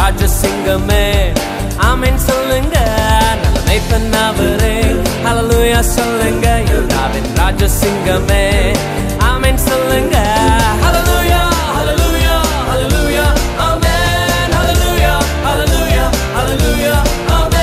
ராஜசிங்கமே ஆமென் சொல்லுங்க நல்லமை பண்ணாவரே ஹalleluya சொல்லுங்க யூதாவின் ராஜசிங்கமே ஆமென் சொல்லுங்க ஹalleluya ஹalleluya ஹalleluya ஆமென் ஹalleluya ஹalleluya ஹalleluya ஆமென்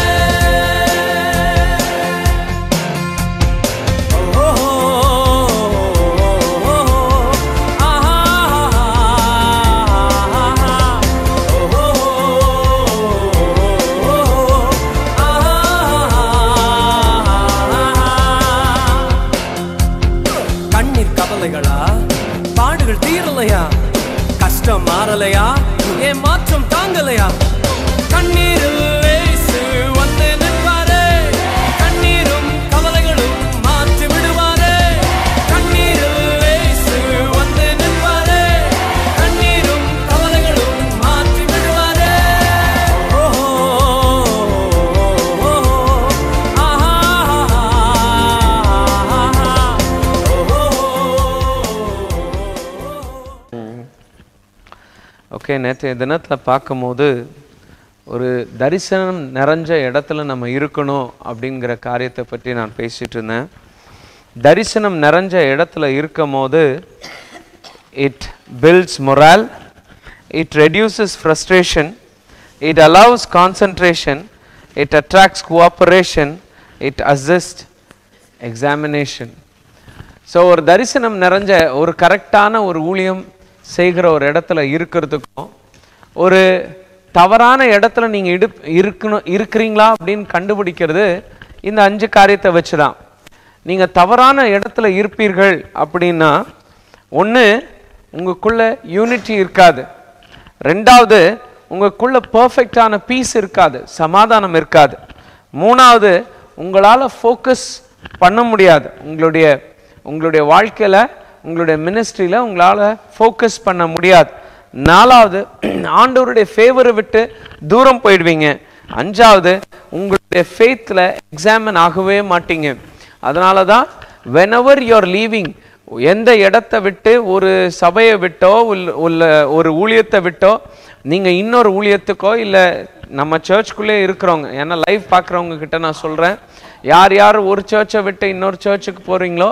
கண்ணீர் கவலைகளா பாடுகள் தீரலையா கஷ்டம் மாறலையா ஏன் மாற்றம் தாங்கலையா கண்ணீரில் இயேசு வந்து நிற்பாரே கண்ணீரும் கவலைகளும் மாற்றி விடுவாரே கண்ணீரில் இயேசு வந்து நிற்பாரே கண்ணீரும் கவலைகளும் மாற்றி விடுவாரே ஓஹோ ஓகே நேற்றைய தினத்தில் பார்க்கும்போது ஒரு தரிசனம் நிறைஞ்ச இடத்துல நம்ம இருக்கணும் அப்படிங்கிற காரியத்தை பற்றி நான் பேசிட்டு இருந்தேன் தரிசனம் நிறைஞ்ச இடத்துல இருக்கும் போது it builds morale it reduces frustration it allows concentration it attracts cooperation it assist examination so ஒரு தரிசனம் நிறைஞ்ச ஒரு கரெக்டான ஒரு ஊழியம் செய்கிற ஒரு இடத்துல இருக்கிறதுக்கும் ஒரு தவறான இடத்துல நீங்கள் இடு இருக்கணும் இருக்கிறீங்களா அப்படின்னு கண்டுபிடிக்கிறது இந்த அஞ்சு காரியத்தை வச்சு தான் நீங்கள் தவறான இடத்துல இருப்பீர்கள் அப்படின்னா ஒன்று உங்களுக்குள்ள யூனிட்டி இருக்காது ரெண்டாவது உங்களுக்குள்ள பர்ஃபெக்டான பீஸ் இருக்காது சமாதானம் இருக்காது மூணாவது உங்களால் ஃபோக்கஸ் பண்ண முடியாது உங்களுடைய உங்களுடைய வாழ்க்கையில் உங்களுடைய மினிஸ்ட்ரியில் உங்களால் ஃபோக்கஸ் பண்ண முடியாது நாலாவது ஆண்டவருடைய ஃபேவரை விட்டு தூரம் போயிடுவீங்க அஞ்சாவது உங்களுடைய ஃபேத்தில் எக்ஸாமின் ஆகவே மாட்டீங்க அதனால தான் வெனவர் யூஆர் லீவிங் எந்த இடத்த விட்டு ஒரு சபையை விட்டோ உள்ள- உள்ள ஒரு ஊழியத்தை விட்டோ நீங்கள் இன்னொரு ஊழியத்துக்கோ இல்லை நம்ம சர்ச்சுக்குள்ளே இருக்கிறவங்க ஏன்னா லைவ் பார்க்குறவங்க கிட்ட நான் சொல்கிறேன் யார் யார் ஒரு சர்ச்சை விட்டு இன்னொரு சர்ச்சுக்கு போகிறீங்களோ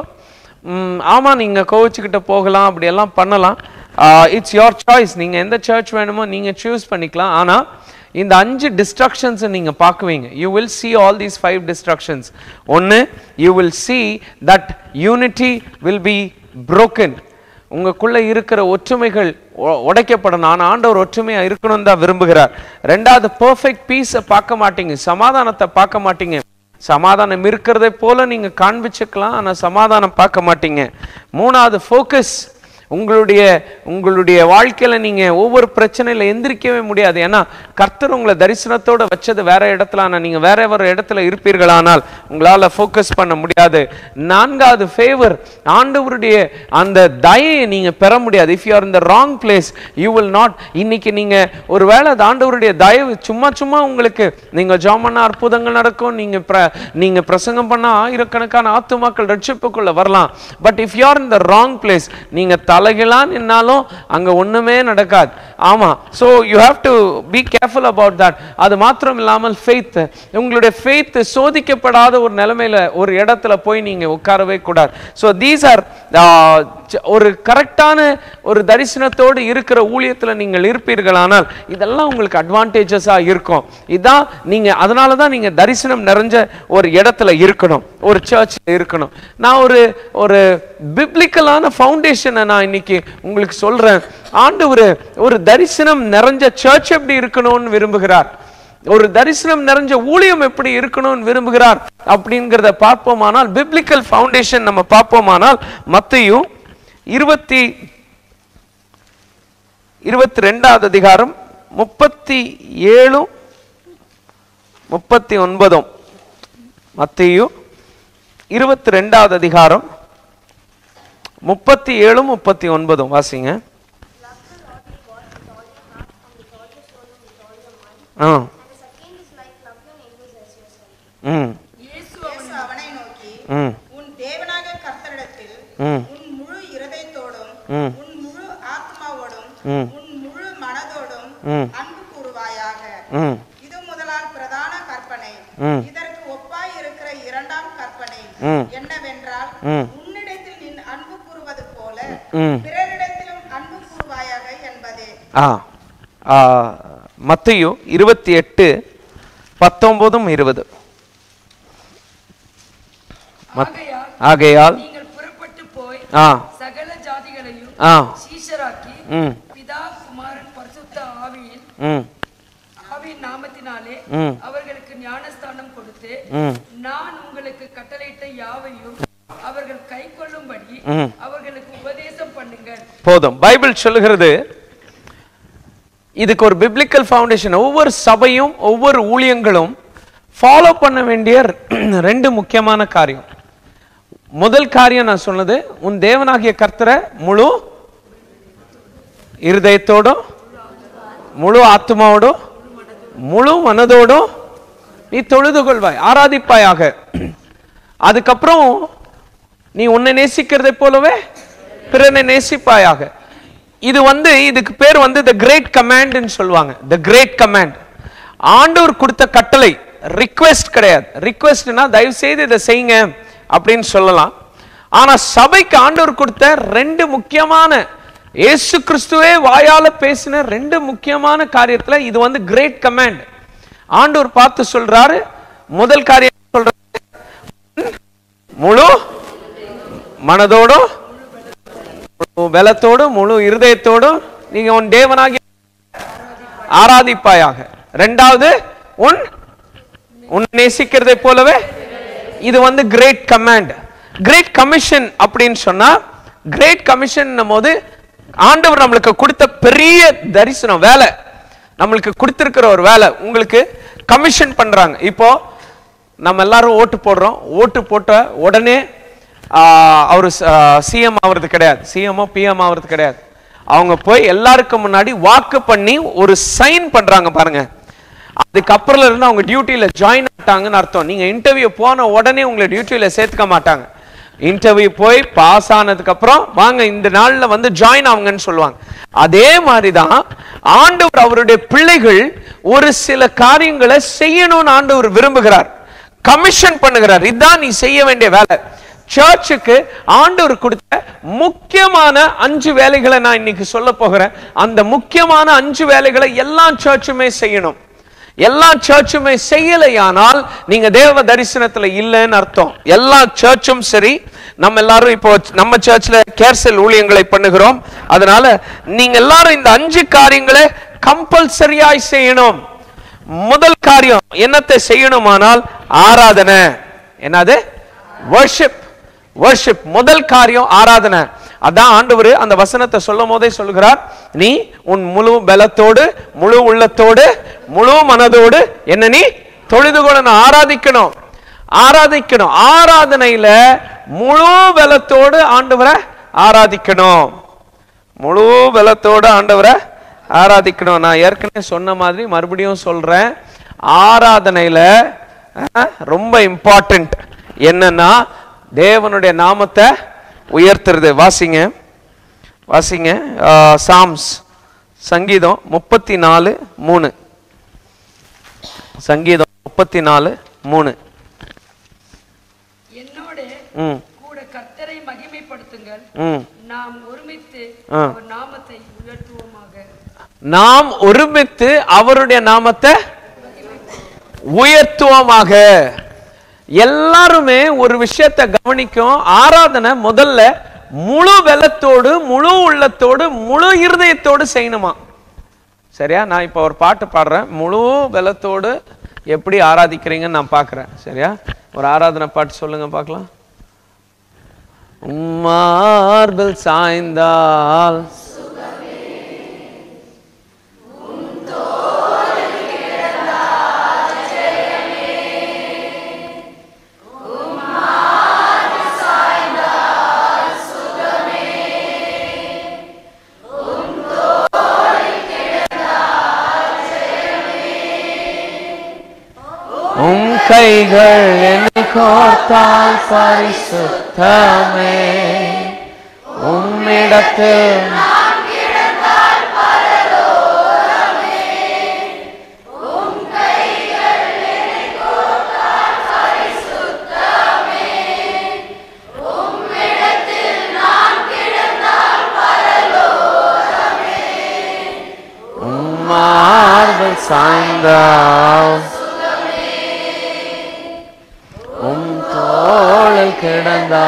ஆமாம் நீங்கள் கோவிச்சுக்கிட்ட போகலாம் அப்படியெல்லாம் பண்ணலாம் இட்ஸ் யோர் சாய்ஸ் நீங்கள் எந்த சர்ச் வேணுமோ நீங்கள் சூஸ் பண்ணிக்கலாம் ஆனால் இந்த அஞ்சு டிஸ்ட்ரக்ஷன்ஸை நீங்கள் பார்க்குவீங்க you will see all these five destructions ஒன்று you will see that unity will be broken உங்களுக்குள்ள இருக்கிற ஒற்றுமைகள் உ- உடைக்கப்படணும் ஆனால் ஆண்டவர் ஒற்றுமையாக இருக்கணும்னு தான் விரும்புகிறார் ரெண்டாவது பர்ஃபெக்ட் பீஸை பார்க்க மாட்டீங்க சமாதானத்தை பார்க்க மாட்டீங்க சமாதானம் இருக்கிறதை போல நீங்க காண்பிச்சுக்கலாம் ஆனா சமாதானம் பார்க்க மாட்டீங்க மூணாவது ஃபோக்கஸ் உங்களுடைய உங்களுடைய வாழ்க்கையில நீங்க ஒவ்வொரு பிரச்சனையில எந்திரிக்கவே முடியாது ஏன்னா கர்த்தர் உங்களை தரிசனத்தோட வச்சது வேற இடத்துல ஆனா நீங்க வேற ஒரு இடத்துல இருப்பீர்களானால் உங்களால ஃபோக்கஸ் பண்ண முடியாது நான்காவது ஃபேவர் ஆண்டவருடைய அந்த தயையை நீங்க பெற முடியாது இஃப் யூ ஆர் இந்த wrong place you will not இன்னைக்கு நீங்க ஒருவேளை அது ஆண்டவருடைய தயவு சும்மா சும்மா உங்களுக்கு நீங்க ஜாம் பண்ண அற்புதங்கள் நடக்கும் நீங்க பிர- நீங்க பிரசங்கம் பண்ண ஆயிரக்கணக்கான ஆத்துமாக்கள் ரட்சிப்புக்குள்ள வரலாம் பட் இஃப் யூ ஆர் இந்த ராங் பிளேஸ் நீங்க தலைகளா நின்னாலும் அங்க ஒண்ணுமே நடக்காது ஆமா so you have to be careful about that அது மாத்திரம் இல்லாமல் ஃபெய்த் உங்களுடைய ஃபெய்த் சோதிக்கப்படாத ஒரு நிலைமையில ஒரு இடத்துல போய் நீங்க உட்காரவே கூடாது ஸோ தீஸ் ஆர் ஒரு கரெக்டான ஒரு தரிசனத்தோடு இருக்கிற ஊழியத்துல நீங்கள் இருப்பீர்களானால் இதெல்லாம் உங்களுக்கு அட்வான்டேஜஸா இருக்கும் இதான் நீங்க அதனால தான் நீங்க தரிசனம் நிறைஞ்ச ஒரு இடத்துல இருக்கணும் ஒரு சர்ச்ல இருக்கணும் நான் ஒரு ஒரு பிப்ளிக்கலான ஃபவுண்டேஷனை நான் இன்னைக்கு உங்களுக்கு சொல்றேன் ஆண்டவர் ஒரு தரிசனம் நிறைஞ்ச சர்ச் எப்படி இருக்கணும்னு விரும்புகிறார் ஒரு தரிசனம் நிறைஞ்ச ஊழியம் எப்படி இருக்கணும்னு விரும்புகிறார் அப்படிங்கிறத பார்ப்போமானால் பிப்ளிக்கல் ஃபவுண்டேஷன் நம்ம பார்ப்போமானால் மத்தையும் இருபத்தி இருபத்தி ரெண்டாவது அதிகாரம் முப்பத்தி ஏழும் முப்பத்தி ஒன்பதும் மத்தையும் இருபத்தி ரெண்டாவது அதிகாரம் முப்பத்தி ஏழும் முப்பத்தி ஒன்பதும் வாசிங்க ஆ ம் இயேசு அவனை நோக்கி ம் உன் தேவனாக கர்த்தரிடத்தில் ம் உன் முழு இருதயத்தோடும் ம். உன் முழு ஆத்மாவோடும் ம். உன் முழு மனதோடும் ம். அன்பு கூறுவாயாக ம் உன்னிடத்தில் நீ அன்பு கூறுவது போல ம் பிறரிடத்திலும் அன்பு கூறுவாயாக என்பதே ஆ ஆ, மத்தேயு இருபத்தி எட்டு பத்தொன்பதும் இருபது மத்- ஆகையால் ஆகையால் நீங்கள் புறப்பட்டு போய் ஆ சகல ஜாதிகளையும் ஆ சீஷராக்கி ம் பிதா குமாரன் பரிசுத்த ஆவியின் ம் ஆவியின் நாமத்தினாலே ம். அவர்களுக்கு ஞானஸ்தானம் கொடுத்து ம் நான் உங்களுக்கு கட்டளையிட்ட யாவையும் அவர்கள் கை கொள்ளும்படி ம். அவர்களுக்கு உபதேசம் பண்ணுங்கள் போதும் பைபிள் சொல்லுகிறது இதுக்கு ஒரு பிப்ளிக்கல் ஃபவுண்டேஷன் ஒவ்வொரு சபையும் ஒவ்வொரு ஊழியங்களும் ஃபாலோ பண்ண வேண்டிய ரெண்டு முக்கியமான காரியம் முதல் காரியம் நான் சொன்னது உன் தேவனாகிய கர்த்தரை முழு இருதயத்தோடும் முழு ஆத்மாவோடும் முழு மனதோடும் நீ தொழுது கொள்வாய் ஆராதிப்பாயாக அதுக்கப்புறம் நீ உன்னை நேசிக்கிறதை போலவே பிறனை நேசிப்பாயாக இது வந்து இதுக்கு பேர் வந்து த கிரேட் கமாண்ட்னு சொல்லுவாங்க த கிரேட் கமாண்ட் ஆண்டவர் கொடுத்த கட்டளை ரிக்வெஸ்ட் கிடையாது ரிக்வெஸ்ட்னா தயவு செய்து இதை செய்யுங்க அப்படின்னு சொல்லலாம் ஆனா சபைக்கு ஆண்டவர் கொடுத்த ரெண்டு முக்கியமான இயேசு கிறிஸ்துவே வாயால பேசின ரெண்டு முக்கியமான காரியத்துல இது வந்து கிரேட் கமாண்ட் ஆண்டவர் பார்த்து சொல்றாரு முதல் காரியம் சொல்றாரு முழு மனதோடும் முழு பலத்தோடும் முழு இருதயத்தோடும் நீங்க உன் தேவனாகி ஆராதிப்பாயாக ரெண்டாவது உன் உன் நேசிக்கிறதை போலவே இது வந்து கிரேட் கமாண்ட் கிரேட் கமிஷன் அப்படின்னு சொன்னா கிரேட் கமிஷன் போது ஆண்டவர் நம்மளுக்கு கொடுத்த பெரிய தரிசனம் வேலை நம்மளுக்கு கொடுத்திருக்கிற ஒரு வேலை உங்களுக்கு கமிஷன் பண்றாங்க இப்போ நம்ம எல்லாரும் ஓட்டு போடுறோம் ஓட்டு போட்ட உடனே அவர் சிஎம் ஆகிறது கிடையாது சிஎம்ஓ பிஎம் ஆகிறது கிடையாது அவங்க போய் எல்லாருக்கும் முன்னாடி வாக்கு பண்ணி ஒரு சைன் பண்றாங்க பாருங்க அதுக்கப்புறம் இருந்து அவங்க டியூட்டியில ஜாயின் ஆட்டாங்கன்னு அர்த்தம் நீங்க இன்டர்வியூ போன உடனே உங்களை டியூட்டியில சேர்த்துக்க மாட்டாங்க இன்டர்வியூ போய் பாஸ் ஆனதுக்கு அப்புறம் வாங்க இந்த நாள்ல வந்து ஜாயின் ஆகுங்கன்னு சொல்லுவாங்க அதே மாதிரிதான் ஆண்டவர் அவருடைய பிள்ளைகள் ஒரு சில காரியங்களை செய்யணும்னு ஆண்டவர் விரும்புகிறார் கமிஷன் பண்ணுகிறார் இதுதான் நீ செய்ய வேண்டிய வேலை சர்ச்சுக்கு ஆண்டவர் கொடுத்த முக்கியமான அஞ்சு வேலைகளை நான் இன்னைக்கு சொல்ல போகிறேன் அந்த முக்கியமான அஞ்சு வேலைகளை எல்லா சர்ச்சுமே செய்யணும் எல்லா சர்ச்சுமே செய்யலையானால் நீங்க தேவ தரிசனத்துல இல்லைன்னு அர்த்தம் எல்லா சர்ச்சும் சரி நம்ம எல்லாரும் இப்போ நம்ம சர்ச்ல கேர்செல் ஊழியங்களை பண்ணுகிறோம் அதனால நீங்க எல்லாரும் இந்த அஞ்சு காரியங்களை கம்பல்சரியாய் செய்யணும் முதல் காரியம் என்னத்தை செய்யணுமானால் ஆராதனை என்னது வர்ஷிப் வர்ஷிப் முதல் காரியம் ஆராதனை அதான் ஆண்டவர் அந்த வசனத்தை சொல்லும் போதே சொல்கிறார் நீ உன் முழு பலத்தோடு முழு உள்ளத்தோடு முழு மனதோடு என்ன நீ தொழுது கொள்ளணும் ஆராதிக்கணும் ஆராதிக்கணும் ஆராதனையில முழு பலத்தோடு ஆண்டவரை ஆராதிக்கணும் முழு பலத்தோடு ஆண்டவரை ஆராதிக்கணும் நான் ஏற்கனவே சொன்ன மாதிரி மறுபடியும் சொல்றேன் ஆராதனையில அஹ், ரொம்ப இம்பார்ட்டன்ட் என்னன்னா தேவனுடைய நாமத்தை உயர்த்துறது வாசிங்க வாசிங்க சாம்ஸ் சங்கீதம் முப்பத்தி நாலு மூணு சங்கீதம் முப்பத்தி நாலு மூணு என்னோட ம் கூட கர்த்தரை மகிமைப்படுத்துங்கள் ம் நாம் ஒருமித்து ஆ. அவர் நாமத்தை உயர்த்துவோமாக நாம் ஒருமித்து அவருடைய நாமத்தை உயர்த்துவோமாக எல்லாருமே ஒரு விஷயத்தை கவனிக்கும் ஆராதனை முதல்ல முழு வெள்ளத்தோடு முழு உள்ளத்தோடு முழு இருதயத்தோடு செய்யணுமா சரியா நான் இப்போ ஒரு பாட்டு பாடுறேன் முழு வெள்ளத்தோடு எப்படி ஆராதிக்கிறீங்கன்னு நான் பார்க்குறேன் சரியா ஒரு ஆராதனை பாட்டு சொல்லுங்க பார்க்கலாம் மார்பில் சாய்ந்தால் உம் கைகள் என்னை கோர்த்தால் பரிசுத்தமே உம்மிடத்தில் சாய்ந்தால் உம் தோளில் கிடந்தா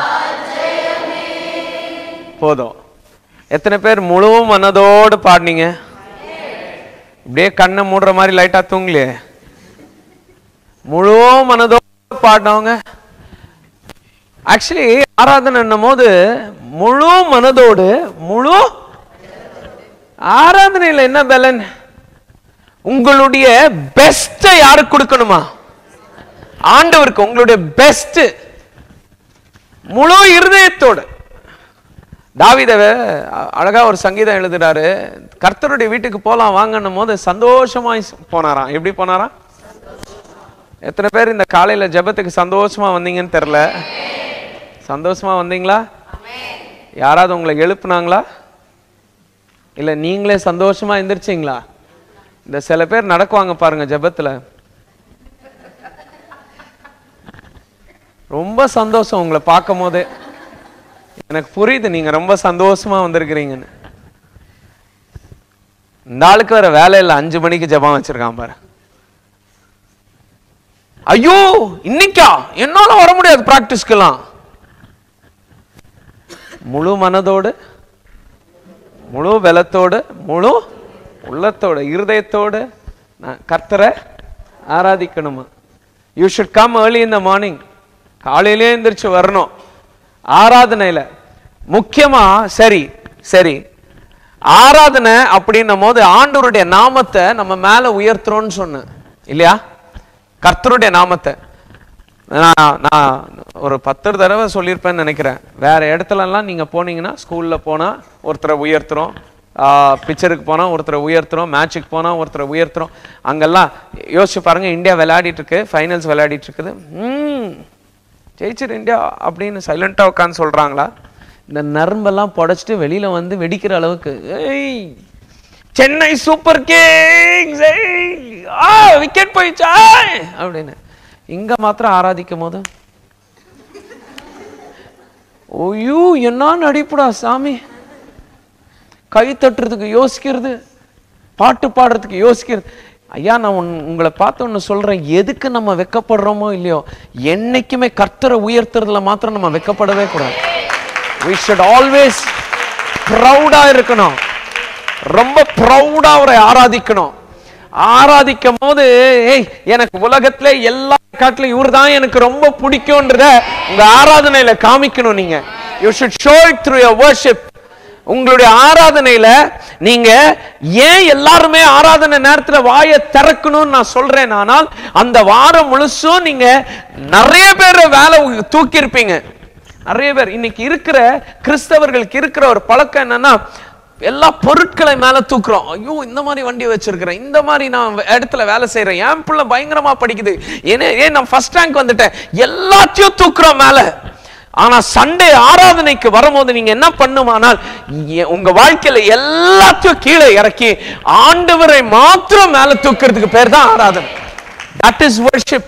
போதும் எத்தனை பேர் முழு மனதோடு பாடினீங்க இப்படியே கண்ணை மூடுற மாதிரி லைட்டா தூங்கலையே முழு மனதோடு பாடினவங்க ஆக்சுவலி ஆராதனைன்னும் போது முழு மனதோடு முழு ஆராதனையில் என்ன பலன் உங்களுடைய பெஸ்ட்டை யாருக்கு கொடுக்கணுமா ஆண்டவருக்கு உங்களுடைய பெஸ்ட் முழு இருதயத்தோடு தாவீத அழகா ஒரு சங்கீதம் எழுதுறாரு கர்த்தருடைய வீட்டுக்கு போலாம் வாங்கன்னும் போது சந்தோஷமாய் போனாராம் எப்படி போனாராம் எத்தனை பேர் இந்த காலையில ஜெபத்துக்கு சந்தோஷமா வந்தீங்கன்னு தெரியல சந்தோஷமா வந்தீங்களா யாராவது உங்களை எழுப்புனாங்களா இல்ல நீங்களே சந்தோஷமா எந்திரிச்சிங்களா இந்த சில பேர் நடக்குவாங்க பாருங்க ஜெபத்துல ரொம்ப சந்தோஷம் உங்களை பார்க்கும் போதே எனக்கு புரியுது நீங்க ரொம்ப சந்தோஷமா வந்திருக்கிறீங்கன்னு இந்த ஆளுக்கு வேற வேலை இல்லை அஞ்சு மணிக்கு ஜெபம் வச்சிருக்கான் பாரு ஐயோ இன்னைக்கா என்னால வர முடியாது பிராக்டிஸ்க்கெல்லாம் முழு மனதோடு முழு பலத்தோடு முழு உள்ளத்தோடு இருதயத்தோடு நான் கர்த்தரை ஆராதிக்கணுமா you should come early in the morning காலையிலே எந்திரிச்சு வரணும் ஆராதனையில முக்கியமா சரி சரி ஆராதனை அப்படின்னும் போது ஆண்டவருடைய நாமத்தை நம்ம மேல உயர்த்துறோம்னு சொன்னேன் இல்லையா கர்த்தருடைய நாமத்தை நான் நான் ஒரு பத்து தடவை சொல்லியிருப்பேன்னு நினைக்கிறேன் வேற இடத்துலலாம் நீங்க போனீங்கன்னா ஸ்கூல்ல போனா ஒருத்தரை உயர்த்துறோம் பிக்சருக்கு போனா ஒருத்தரை உயர்த்துறோம் மேட்சுக்கு போனா ஒருத்தரை உயர்த்துறோம் அங்கெல்லாம் யோசிச்சு பாருங்க இந்தியா விளையாடிட்டு இருக்கு ஃபைனல்ஸ் விளையாடிட்டு இருக்குது ம் ஜெயிச்சிரு இந்தியா அப்படின்னு சைலண்டா உட்காந்து சொல்றாங்களா இந்த நரம்பெல்லாம் புடைச்சிட்டு வெளியில வந்து வெடிக்கிற அளவுக்கு ஏய் சென்னை சூப்பர் கிங்ஸ் ஆ விக்கெட் போயிடுச்சா அப்படின்னு இங்க மாத்திரம் ஆராதிக்கும் போது ஐயோ என்ன நடிப்புடா சாமி கை தட்டுறதுக்கு யோசிக்கிறது பாட்டு பாடுறதுக்கு யோசிக்கிறது ஐயா நான் உன் உங்களை பார்த்து ஒன்று சொல்றேன் எதுக்கு நம்ம வெக்கப்படுறோமோ இல்லையோ என்னைக்குமே கர்த்தரை உயர்த்துறதுல மாத்திரம் நம்ம வெக்கப்படவே கூடாது we should always ப்ரௌடா இருக்கணும் ரொம்ப ப்ரௌடா அவரை ஆராதிக்கணும் ஆராதிக்கும் போது ஏய் எனக்கு உலகத்துல எல்லா காட்டிலும் இவர் தான் எனக்கு ரொம்ப பிடிக்கும்ன்றத உங்க ஆராதனையில காமிக்கணும் நீங்க you should show it through your worship உங்களுடைய ஆராதனையில நீங்க ஏன் எல்லாருமே ஆராதனை நேரத்துல வாயை திறக்கணும்னு நான் சொல்றேன் ஆனால் அந்த வாரம் முழுசும் நீங்க நிறைய பேர் வேலை தூக்கி இருப்பீங்க நிறைய பேர் இன்னைக்கு இருக்கிற கிறிஸ்தவர்களுக்கு இருக்கிற ஒரு பழக்கம் என்னன்னா எல்லா பொருட்களை மேல தூக்குறோம் ஐயோ இந்த மாதிரி வண்டி வச்சிருக்கிறேன் இந்த மாதிரி நான் இடத்துல வேலை செய்யறேன் என் பிள்ளை பயங்கரமா படிக்குது ஏன்னா ஏன் நான் ஃபர்ஸ்ட் ரேங்க் வந்துட்டேன் எல்லாத்தையும் தூக்குறோம் மேல ஆனா சண்டே ஆராதனைக்கு வரும்போது நீங்க என்ன பண்ணுமானால் எ- உங்க வாழ்க்கையில எல்லாத்தையும் கீழே இறக்கி ஆண்டவரை மாத்திரம் மேல தூக்குறதுக்கு பேர் தான் ஆராதனை தட் இஸ் worship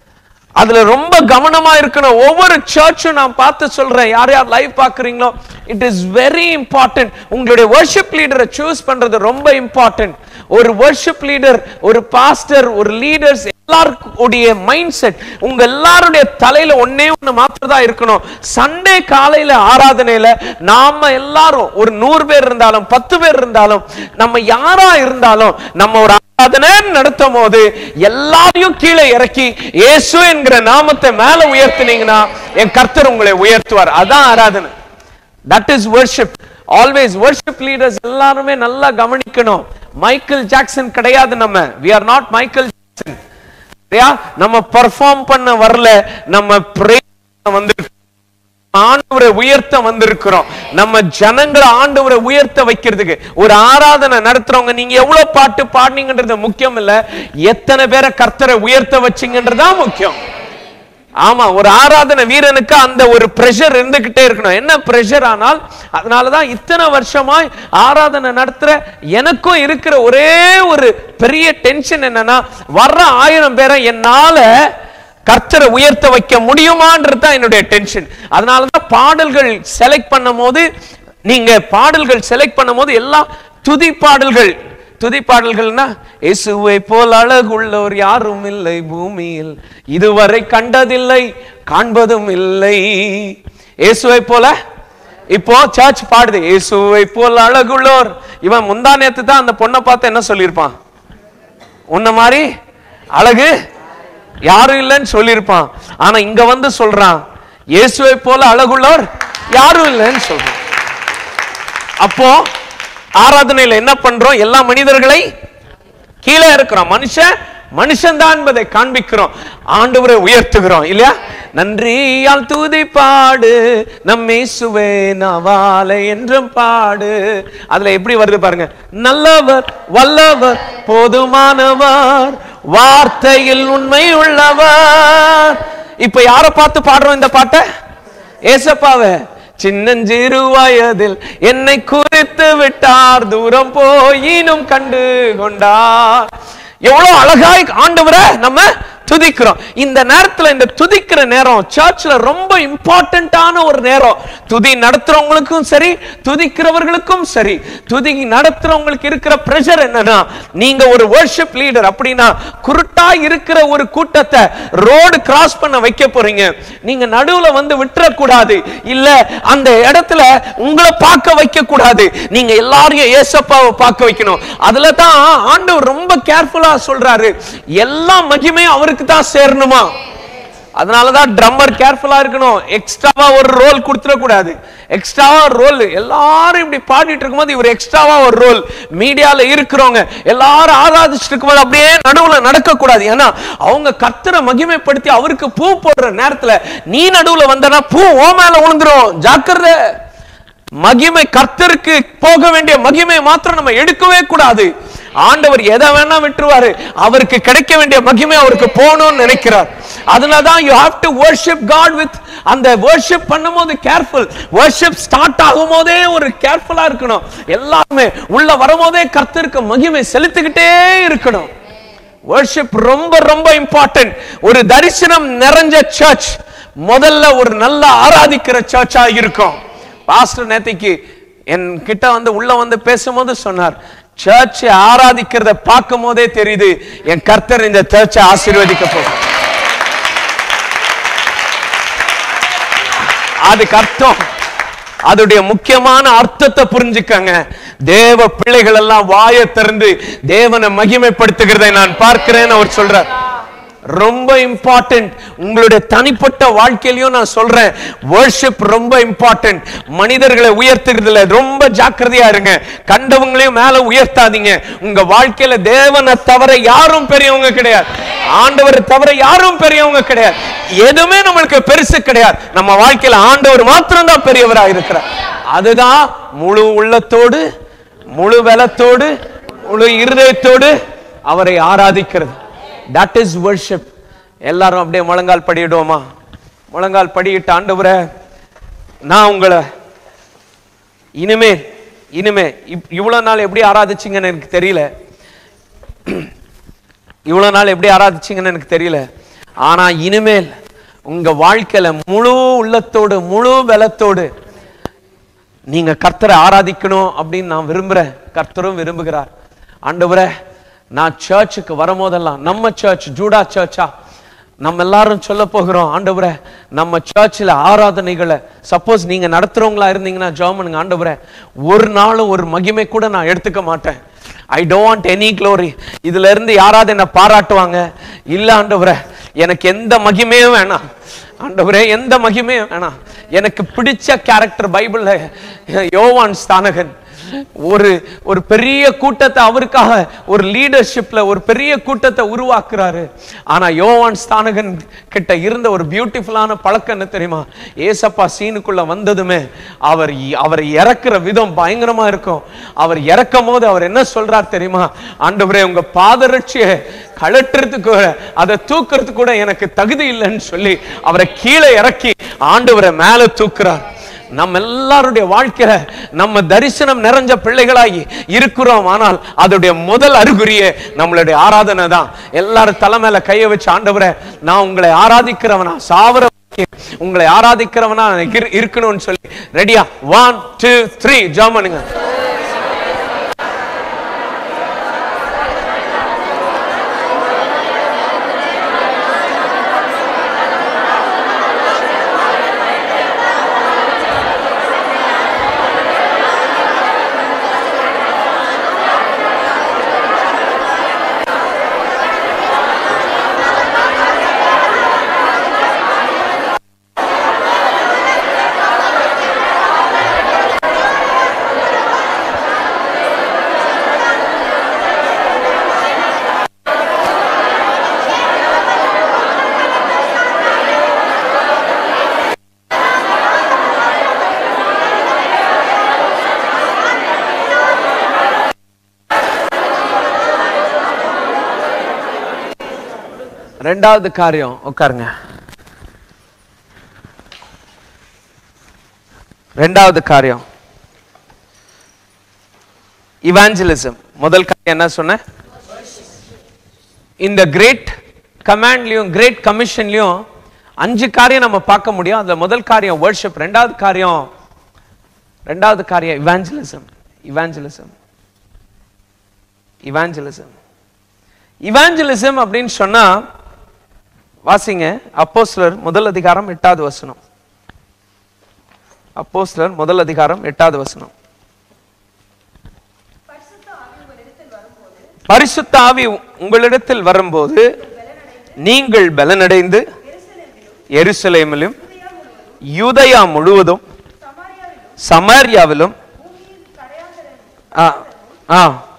அதுல ரொம்ப கவனமா இருக்கணும் ஒவ்வொரு சர்ச்சும் நான் பார்த்து சொல்றேன் யார் யார் லைவ் பாக்குறீங்களோ இட் இஸ் வெரி இம்பார்ட்டன்ட் உங்களுடைய வர்ஷிப் லீடரை சூஸ் பண்றது ரொம்ப இம்பார்ட்டன்ட் ஒரு வர்ஷிப் லீடர் ஒரு பாஸ்டர் ஒரு லீடர்ஸ் எல்லாருடைய மைண்ட் செட் உங்க எல்லாருடைய தலையில ஒன்னே ஒண்ணு மாத்திரம் தான் இருக்கணும் சண்டே காலையில ஆராதனையில நாம எல்லாரும் ஒரு நூறு பேர் இருந்தாலும் பத்து பேர் இருந்தாலும் நம்ம யாரா இருந்தாலும் நம்ம ஒரு ஆராதனை நடத்தும் போது எல்லாரையும் கீழே இறக்கி இயேசு என்கிற நாமத்தை மேல உயர்த்தினீங்கன்னா என் கர்த்தர் உங்களை உயர்த்துவார் அதான் ஆராதனை that is worship always worship leaders எல்லாருமே நல்லா கவனிக்கணும் மைக்கேல் ஜாக்சன் கிடையாது நம்ம we are not Michael Jackson சரியா நம்ம பெர்ஃபார்ம் பண்ண வரல நம்ம ப்ரே வந்து ஆண்டவரை உயர்த்த வந்திருக்கிறோம் நம்ம ஜனங்களை ஆண்டவரை உயர்த்த வைக்கிறதுக்கு ஒரு ஆராதனை நடத்துறவங்க நீங்க எவ்வளவு பாட்டு பாடுனீங்கன்றது முக்கியம் இல்ல எத்தனை பேரை கர்த்தரை உயர்த்த வச்சீங்கன்றதுதான் முக்கியம் ஆமா ஒரு ஆராதனை வீரனுக்கு அந்த ஒரு பிரஷர் இருந்துகிட்டே இருக்கணும் என்ன பிரஷர் ஆனால் அதனாலதான் இத்தனை வருஷமாய் ஆராதனை நடத்துற எனக்கும் இருக்கிற ஒரே ஒரு பெரிய டென்ஷன் என்னன்னா வர்ற ஆயிரம் பேரை என்னால கர்த்தரை உயர்த்த வைக்க முடியுமான்றது தான் என்னுடைய டென்ஷன் அதனாலதான் பாடல்கள் செலக்ட் பண்ணும் போது நீங்க பாடல்கள் செலக்ட் பண்ணும் போது எல்லாம் துதி பாடல்கள் துதி பாடல்கள்னா இயேசுவை போல் அழகுள்ளோர் யாரும் இல்லை பூமியில் இதுவரை கண்டதில்லை காண்பதும் இல்லை இயேசுவை போல இப்போ சர்ச் பாடுது இயேசுவை போல் அழகுள்ளோர் இவன் முந்தா நேத்து தான் அந்த பொண்ணை பார்த்து என்ன சொல்லியிருப்பான் உன்ன மாதிரி அழகு யாரும் இல்லைன்னு சொல்லியிருப்பான் ஆனா இங்க வந்து சொல்றான் இயேசுவை போல அழகுள்ளவர் யாரும் இல்லைன்னு சொல்றான் அப்போ ஆராதனையில என்ன பண்றோம் எல்லா மனிதர்களை கீழே இருக்கிறோம் மனுஷன் மனுஷன் தான் என்பதை காண்பிக்கிறோம் ஆண்டவரை உயர்த்துகிறோம் இல்லையா நன்றியால் துதி பாடு நம்மே சுவே நவாலை என்றும் பாடு அதுல எப்படி வருது பாருங்க நல்லவர் வல்லவர் போதுமானவர் வார்த்தையில் உண்மை உள்ளவர் இப்ப யாரை பார்த்து பாடுறோம் இந்த பாட்டை ஏசப்பாவை சின்னஞ்சிறு வயதில் என்னை குறித்து விட்டார் தூரம் போயினும் கண்டு கொண்டார் எவ்வளவு அழகாய் ஆண்டவரை நம்ம துதிக்கிறோம் இந்த நேரத்துல இந்த துதிக்கிற நேரம் சர்ச்ல ரொம்ப இம்பார்ட்டன்டான ஒரு நேரம் துதி நடத்துறவங்களுக்கும் சரி துதிக்கிறவர்களுக்கும் சரி துதி நடத்துறவங்களுக்கு இருக்கிற பிரஷர் என்னன்னா நீங்க ஒரு வர்ஷிப் லீடர் அப்படின்னா குருட்டா இருக்கிற ஒரு கூட்டத்தை ரோடு கிராஸ் பண்ண வைக்க போறீங்க நீங்க நடுவுல வந்து விட்டுறக்கூடாது இல்ல அந்த இடத்துல உங்களை பார்க்க வைக்க கூடாது நீங்க எல்லாரையும் ஏசப்பாவை பார்க்க வைக்கணும் அதுல தான் ஆண்டவர் ரொம்ப கேர்ஃபுல்லா சொல்றாரு எல்லா மகிமையும் அவருக்கு தான் சேரணுமா அதனாலதான் ட்ரம்மர் கேர்ஃபுல்லா இருக்கணும் எக்ஸ்ட்ராவா ஒரு ரோல் கொடுத்துட கூடாது எக்ஸ்ட்ராவா ரோல் எல்லாரும் இப்படி பாடிட்டு இருக்கும்போது இவர் எக்ஸ்ட்ராவா ஒரு ரோல் மீடியால இருக்கிறவங்க எல்லாரும் ஆராதிச்சுட்டு இருக்கும்போது அப்படியே நடுவுல நடக்க கூடாது ஏன்னா அவங்க கர்த்தரை மகிமைப்படுத்தி அவருக்கு பூ போடுற நேரத்துல நீ நடுவுல வந்தனா பூ ஓ மேல விழுந்துரும் ஜாக்கிரதை மகிமை கர்த்தருக்கு போக வேண்டிய மகிமை மாத்திரம் நம்ம எடுக்கவே கூடாது ஆண்டவர் எதை வேணா விட்டுருவாரு அவருக்கு கிடைக்க வேண்டிய மகிமை அவருக்கு போகணும்னு நினைக்கிறார் அதனாலதான் you have to worship God with அந்த வர்ஷிப் பண்ணும்போது கேர்ஃபுல் வர்ஷிப் ஸ்டார்ட் ஆகும் போதே ஒரு கேர்ஃபுல்லா இருக்கணும் எல்லாருமே உள்ள வரும்போதே கர்த்தருக்கு மகிமை செலுத்திக்கிட்டே இருக்கணும் வர்ஷிப் ரொம்ப ரொம்ப இம்பார்ட்டன்ட் ஒரு தரிசனம் நிறைஞ்ச சர்ச் முதல்ல ஒரு நல்ல ஆராதிக்கிற சர்ச்சா இருக்கும் பாஸ்டர் நேத்திக்கு என் கிட்ட வந்து உள்ள வந்து பேசும்போது சொன்னார் சர்ச்சை ஆராதிக்கிறத பார்க்கும் போதே தெரியுது என் கர்த்தர் இந்த சர்ச்சை ஆசீர்வதிக்க போகும் அதுக்கு அர்த்தம் அதோடைய முக்கியமான அர்த்தத்தை புரிஞ்சுக்கங்க தேவ பிள்ளைகள் எல்லாம் வாயை திறந்து தேவனை மகிமைப்படுத்துகிறதை நான் பார்க்கிறேன்னு அவர் சொல்றார் ரொம்ப இம்பார்ட்டன்ட் உங்களுடைய தனிப்பட்ட வாழ்க்கையிலையும் நான் சொல்றேன் வர்ஷிப் ரொம்ப இம்பார்ட்டன்ட் மனிதர்களை உயர்த்துறதுல ரொம்ப ஜாக்கிரதையா இருங்க கண்டவங்களையும் மேல உயர்த்தாதீங்க உங்க வாழ்க்கையில தேவனை தவிர யாரும் பெரியவங்க கிடையாது ஆண்டவரை தவிர யாரும் பெரியவங்க கிடையாது எதுவுமே நம்மளுக்கு பெருசு கிடையாது நம்ம வாழ்க்கையில ஆண்டவர் மாத்திரம் தான் பெரியவரா இருக்கிறார் அதுதான் முழு உள்ளத்தோடு முழு பலத்தோடு முழு இருதயத்தோடு அவரை ஆராதிக்கிறது தட் இஸ் வர்ஷிப் எல்லாரும் அப்படியே முழங்கால் படியிடுவோமா முழங்கால் படியிட்டு ஆண்டவரே நான் உங்களை இனிமே இனிமே இப்- இவ்வளவு நாள் எப்படி ஆராதிச்சீங்கன்னு எனக்கு தெரியல இவ்வளவு நாள் எப்படி ஆராதிச்சீங்கன்னு எனக்கு தெரியல ஆனா இனிமேல் உங்க வாழ்க்கையில முழு உள்ளத்தோடு முழு பலத்தோடு நீங்க கர்த்தரை ஆராதிக்கணும் அப்படின்னு நான் விரும்புறேன் கர்த்தரும் விரும்புகிறார் ஆண்டவரே நான் சர்ச்சுக்கு வரும்போதெல்லாம் நம்ம சர்ச் ஜூடா சர்ச்சா நம்ம எல்லாரும் சொல்ல போகிறோம் ஆண்டவரே நம்ம சர்ச்சில் ஆராதனைகளை சப்போஸ் நீங்க நடத்துறவங்களா இருந்தீங்கன்னா ஜெர்மனுங்க ஆண்டவரே ஒரு நாளும் ஒரு மகிமை கூட நான் எடுத்துக்க மாட்டேன் ஐ டோன்ட் எனி க்ளோரி இதுல இருந்து யாராவது என்ன பாராட்டுவாங்க இல்ல ஆண்டவரே எனக்கு எந்த மகிமையும் வேணாம் ஆண்டவரே எந்த மகிமையும் வேணாம் எனக்கு பிடிச்ச கேரக்டர் பைபிள்ல யோவான் ஸ்தானகன் ஒரு ஒரு பெரிய கூட்டத்தை அவருக்காக ஒரு லீடர்ஷிப்ல ஒரு பெரிய கூட்டத்தை உருவாக்குறாரு ஆனா யோவான் ஸ்தானகன் கிட்ட இருந்த ஒரு பியூட்டிஃபுல்லான பழக்கம் என்ன தெரியுமா ஏசப்பா சீனுக்குள்ள வந்ததுமே அவர் இ- அவரை இறக்குற விதம் பயங்கரமா இருக்கும் அவர் இறக்கும் போது அவர் என்ன சொல்றார் தெரியுமா ஆண்டவரே உங்க பாதரட்சியை கழட்டுறதுக்கு கூட, அதை தூக்குறதுக்கு கூட எனக்கு தகுதி இல்லைன்னு சொல்லி அவரை கீழே இறக்கி ஆண்டவரை மேல தூக்குறார் நம்ம எல்லாருடைய வாழ்க்கையில நம்ம தரிசனம் நிறைஞ்ச பிள்ளைகளாகி இருக்கிறோம் ஆனால் அதோடைய முதல் அறிகுறியே நம்மளுடைய ஆராதனை தான் எல்லாரும் தலைமையில கையை வச்சு ஆண்டவரே நான் உங்களை ஆராதிக்கிறவனா சாவர வரைக்கும் உங்களை ஆராதிக்கிறவனா நான் இரு- இருக்கணும்னு சொல்லி ரெடியா ஒன் டூ த்ரீ ஜாமனுங்க ரெண்டாவது காரியம் உட்காருங்க ரெண்டாவது காரியம் இவாஞ்சலிசம் முதல் காரியம் என்ன சொன்னேன் இந்த கிரேட் கமாண்ட்லயும் கிரேட் கமிஷன்லயும் அஞ்சு காரியம் நம்ம பார்க்க முடியும் அதுல முதல் காரியம் worship ரெண்டாவது காரியம் ரெண்டாவது காரியம் இவாஞ்சலிசம் இவாஞ்சலிசம் இவாஞ்சலிசம் இவாஞ்சலிசம் அப்படின்னு சொன்னா வாசிங்க அப்போஸ்லர் முதல் அதிகாரம் எட்டாவது வசனம் அப்போஸ்லர் முதல் அதிகாரம் எட்டாவது வசனம் பரிசுத்த ஆவி உங்களிடத்தில் வரும்போது நீங்கள் பலனடைந்து எருசலேமிலும் யூதயா முழுவதும் சமாரியாவிலும் ஆ ஆ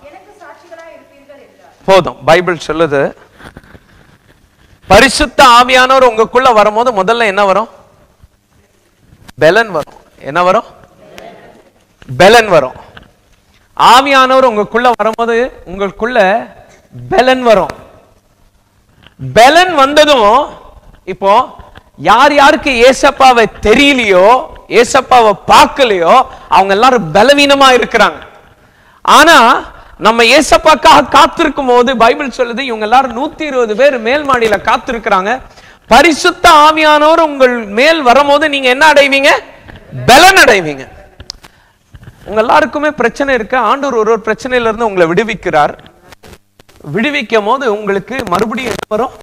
போதும் பைபிள் சொல்லுது பரிசுத்த ஆவியானவர் உங்களுக்குள்ள வரும்போது முதல்ல என்ன வரும் பெலன் வரும் என்ன வரும் பெலன் வரும் ஆவியானவர் உங்களுக்குள்ள வரும்போது உங்களுக்குள்ள பெலன் வரும் பெலன் வந்ததும் இப்போ யார் யாருக்கு ஏசப்பாவை தெரியலையோ ஏசப்பாவை பார்க்கலையோ அவங்க எல்லாரும் பலவீனமா இருக்கிறாங்க ஆனா நம்ம ஏசப்பாக்காக காத்திருக்கும் போது பைபிள் சொல்லுது இவங்க எல்லாரும் நூத்தி இருபது பேர் மேல் மாடியில காத்திருக்கிறாங்க பரிசுத்த ஆவியானவர் உங்கள் மேல் வரும்போது நீங்க என்ன அடைவீங்க பலன் அடைவீங்க உங்க எல்லாருக்குமே பிரச்சனை இருக்கு ஆண்டவர் ஒரு ஒரு பிரச்சனையில இருந்து உங்களை விடுவிக்கிறார் விடுவிக்கும் போது உங்களுக்கு மறுபடியும் என்ன வரும்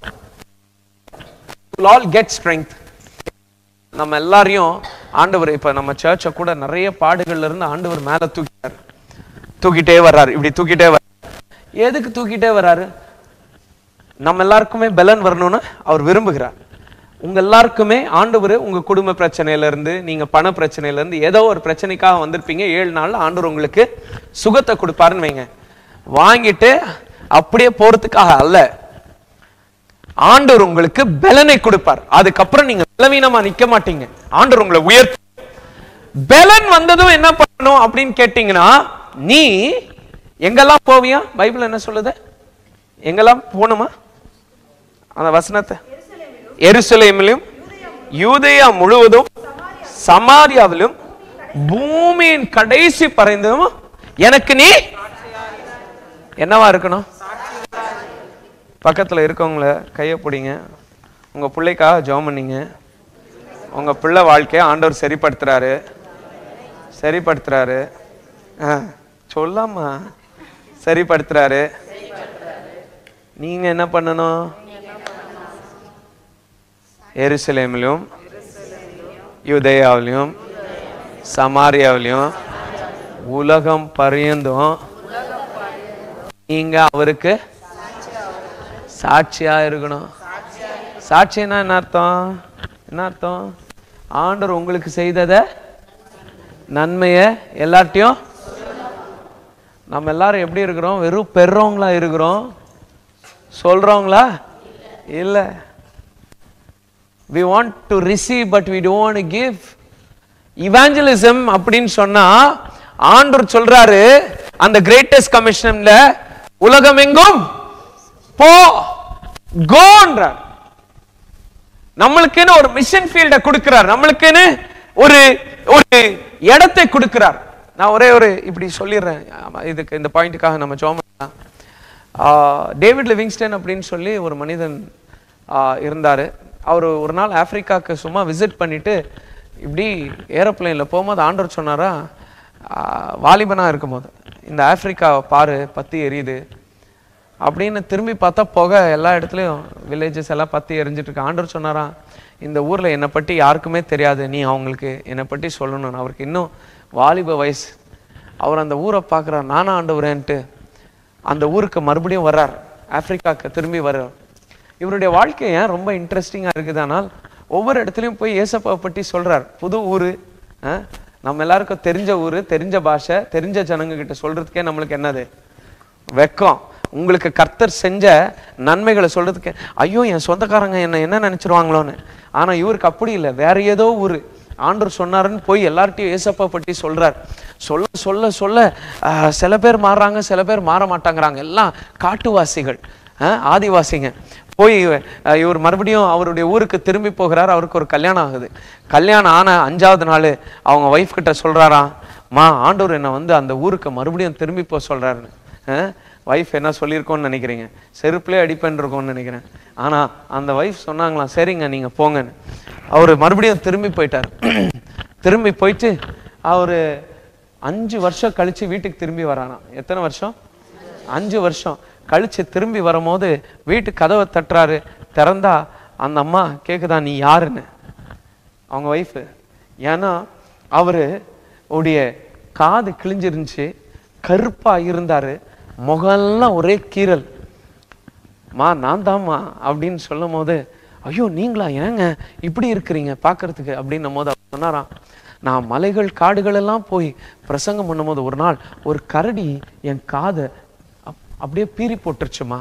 ஆல் கெட் ஸ்ட்ரென்த் நம்ம எல்லாரையும் ஆண்டவர் இப்ப நம்ம சர்ச்சை கூட நிறைய பாடுகள்ல இருந்து ஆண்டவர் மேல தூக்கிட்டார் தூக்கிட்டே வர்றாரு இப்படி தூக்கிட்டே வர்றாரு எதுக்கு தூக்கிட்டே வர்றாரு நம்ம எல்லாருக்குமே பலன் வரணும்னு அவர் விரும்புகிறார் உங்க எல்லாருக்குமே ஆண்டவர் உங்க குடும்ப பிரச்சனையில இருந்து நீங்க பண பிரச்சனையில இருந்து ஏதோ ஒரு பிரச்சனைக்காக வந்திருப்பீங்க ஏழு நாள்ல ஆண்டவர் உங்களுக்கு சுகத்தை கொடுப்பாருன்னு வைங்க வாங்கிட்டு அப்படியே போறதுக்காக அல்ல ஆண்டவர் உங்களுக்கு பலனை கொடுப்பார் அதுக்கப்புறம் நீங்க பலவீனமா நிக்க மாட்டீங்க ஆண்டவர் உங்களை உயர்த்து பலன் வந்ததும் என்ன பண்ணணும் அப்படின்னு கேட்டீங்கன்னா நீ எங்கெல்லாம் போவியா பைபிள் என்ன சொல்லுது எங்கெல்லாம் போகணுமா அந்த வசனத்தை எருசலேமிலும் யூதேயா முழுவதும் சமாரியாவிலும் பூமியின் கடைசி பறைந்தும் எனக்கு நீ என்னவா இருக்கணும் பக்கத்துல இருக்கவங்கள கையை பிடிங்க உங்க பிள்ளைக்காக ஜெபம் பண்ணீங்க உங்க பிள்ளை வாழ்க்கையை ஆண்டவர் சரிப்படுத்துறாரு சரிப்படுத்துறாரு ஆ, சொல்லாமா சரிப்படுத்துறாரு நீங்க என்ன பண்ணணும் எருசலேமிலும் யூதேயாவிலும் சமாரியாவிலும் உலகம் பரியந்தும் நீங்க அவருக்கு சாட்சியா இருக்கணும் சாட்சினா என்ன அர்த்தம் என்ன அர்த்தம் ஆண்டவர் உங்களுக்கு செய்தத நன்மைய எல்லார்ட்டையும் நம்ம எல்லாரும் எப்படி இருக்கிறோம் வெறும் பெறவங்களா இருக்கிறோம் சொல்றவங்களா இல்ல we want to receive but we don't want to give evangelism அப்படின்னு சொன்னா ஆண்டவர் சொல்றாரு அந்த கிரேட்டஸ்ட் கமிஷன்ல உலகம் எங்கும் போ கோன்றார் நம்மளுக்குன்னு ஒரு மிஷன் ஃபீல்ட கொடுக்கிறார் நம்மளுக்குன்னு ஒரு ஒரு இடத்தை கொடுக்கிறார் நான் ஒரே ஒரு இப்படி சொல்லிடுறேன் ஆமா, இதுக்கு இந்த பாயிண்ட்டுக்காக நம்ம ஜோம் பண்ணலாம். ஆஹ், டேவிட் லிவிங்ஸ்டன் அப்படின்னு சொல்லி ஒரு மனிதன் ஆஹ், இருந்தாரு அவர் ஒரு நாள் ஆப்பிரிக்காவுக்கு சும்மா விசிட் பண்ணிட்டு இப்படி ஏரோப்ளேன்ல போகும்போது ஆண்டவர் சொன்னாரா ஆஹ், வாலிபனா இருக்கும்போது இந்த ஆப்பிரிக்காவை பாரு பத்தி எரியுது அப்படின்னு திரும்பி பார்த்தா புகை எல்லா இடத்துலையும் வில்லேஜஸ் எல்லாம் பத்தி எரிஞ்சிட்டு இருக்கு ஆண்டவர் சொன்னாராம் இந்த ஊர்ல என்னை பற்றி யாருக்குமே தெரியாது நீ அவங்களுக்கு என்னை பற்றி சொல்லணும் அவருக்கு இன்னும் வாலிப வயசு அவர் அந்த ஊரை பார்க்குறார் நானா ஆண்டவரேன்ட்டு அந்த ஊருக்கு மறுபடியும் வர்றார் ஆப்பிரிக்காவுக்கு திரும்பி வர்றார் இவருடைய வாழ்க்கை ஏன் ரொம்ப இன்ட்ரெஸ்டிங்காக இருக்குதானால் ஒவ்வொரு இடத்துலையும் போய் ஏசப்பாவை பற்றி சொல்றார் புது ஊர் நம்ம எல்லாருக்கும் தெரிஞ்ச ஊர் தெரிஞ்ச பாஷை தெரிஞ்ச ஜனங்க கிட்ட சொல்றதுக்கே நம்மளுக்கு என்னது வெக்கம் உங்களுக்கு கர்த்தர் செஞ்ச நன்மைகளை சொல்றதுக்கு ஐயோ என் சொந்தக்காரங்க என்ன என்ன நினைச்சிருவாங்களோன்னு ஆனா இவருக்கு அப்படி இல்லை வேற ஏதோ ஊரு ஆண்டவர் சொன்னாருன்னு போய் எல்லார்ட்டையும் ஏசப்பா பற்றி சொல்றார் சொல்ல சொல்ல சொல்ல ஆஹ், சில பேர் மாறுறாங்க சில பேர் மாற மாட்டாங்கிறாங்க எல்லாம் காட்டுவாசிகள் ஆஹ், ஆதிவாசிங்க போய் அஹ், இவர் மறுபடியும் அவருடைய ஊருக்கு திரும்பி போகிறார் அவருக்கு ஒரு கல்யாணம் ஆகுது கல்யாணம் ஆன அஞ்சாவது நாள் அவங்க ஒய்ஃப் கிட்ட சொல்றாராம் மா ஆண்டவர் என்னை வந்து அந்த ஊருக்கு மறுபடியும் திரும்பி போக சொல்றாருன்னு ஒய்ஃப் என்ன சொல்லியிருக்கோன்னு நினைக்கிறீங்க செருப்புலேயே அடிப்பேன் இருக்கோன்னு நினைக்கிறேன் ஆனா அந்த ஒய்ஃப் சொன்னாங்களாம் சரிங்க நீங்க போங்கன்னு அவர் மறுபடியும் திரும்பி போயிட்டார் திரும்பி போயிட்டு அவரு அஞ்சு வருஷம் கழிச்சு வீட்டுக்கு திரும்பி வரானாம் எத்தனை வருஷம் அஞ்சு வருஷம் கழிச்சு திரும்பி வரும்போது வீட்டு கதவை தட்டுறாரு திறந்தா அந்த அம்மா கேக்குதா நீ யாருன்னு அவங்க ஒய்ஃபு ஏன்னா அவரு உடைய காது கிழிஞ்சிருந்துச்சு கருப்பா இருந்தாரு முகம்லாம் ஒரே கீறல் மா நான் தாம்மா அப்படின்னு சொல்லும் போது ஐயோ நீங்களா ஏங்க இப்படி இருக்கிறீங்க பார்க்கறதுக்கு அப்படின்னும் போது அவர் சொன்னாராம் நான் மலைகள் காடுகள் எல்லாம் போய் பிரசங்கம் பண்ணும்போது ஒரு நாள் ஒரு கரடி என் காதை அப்- அப்படியே பீறி போட்டுருச்சுமா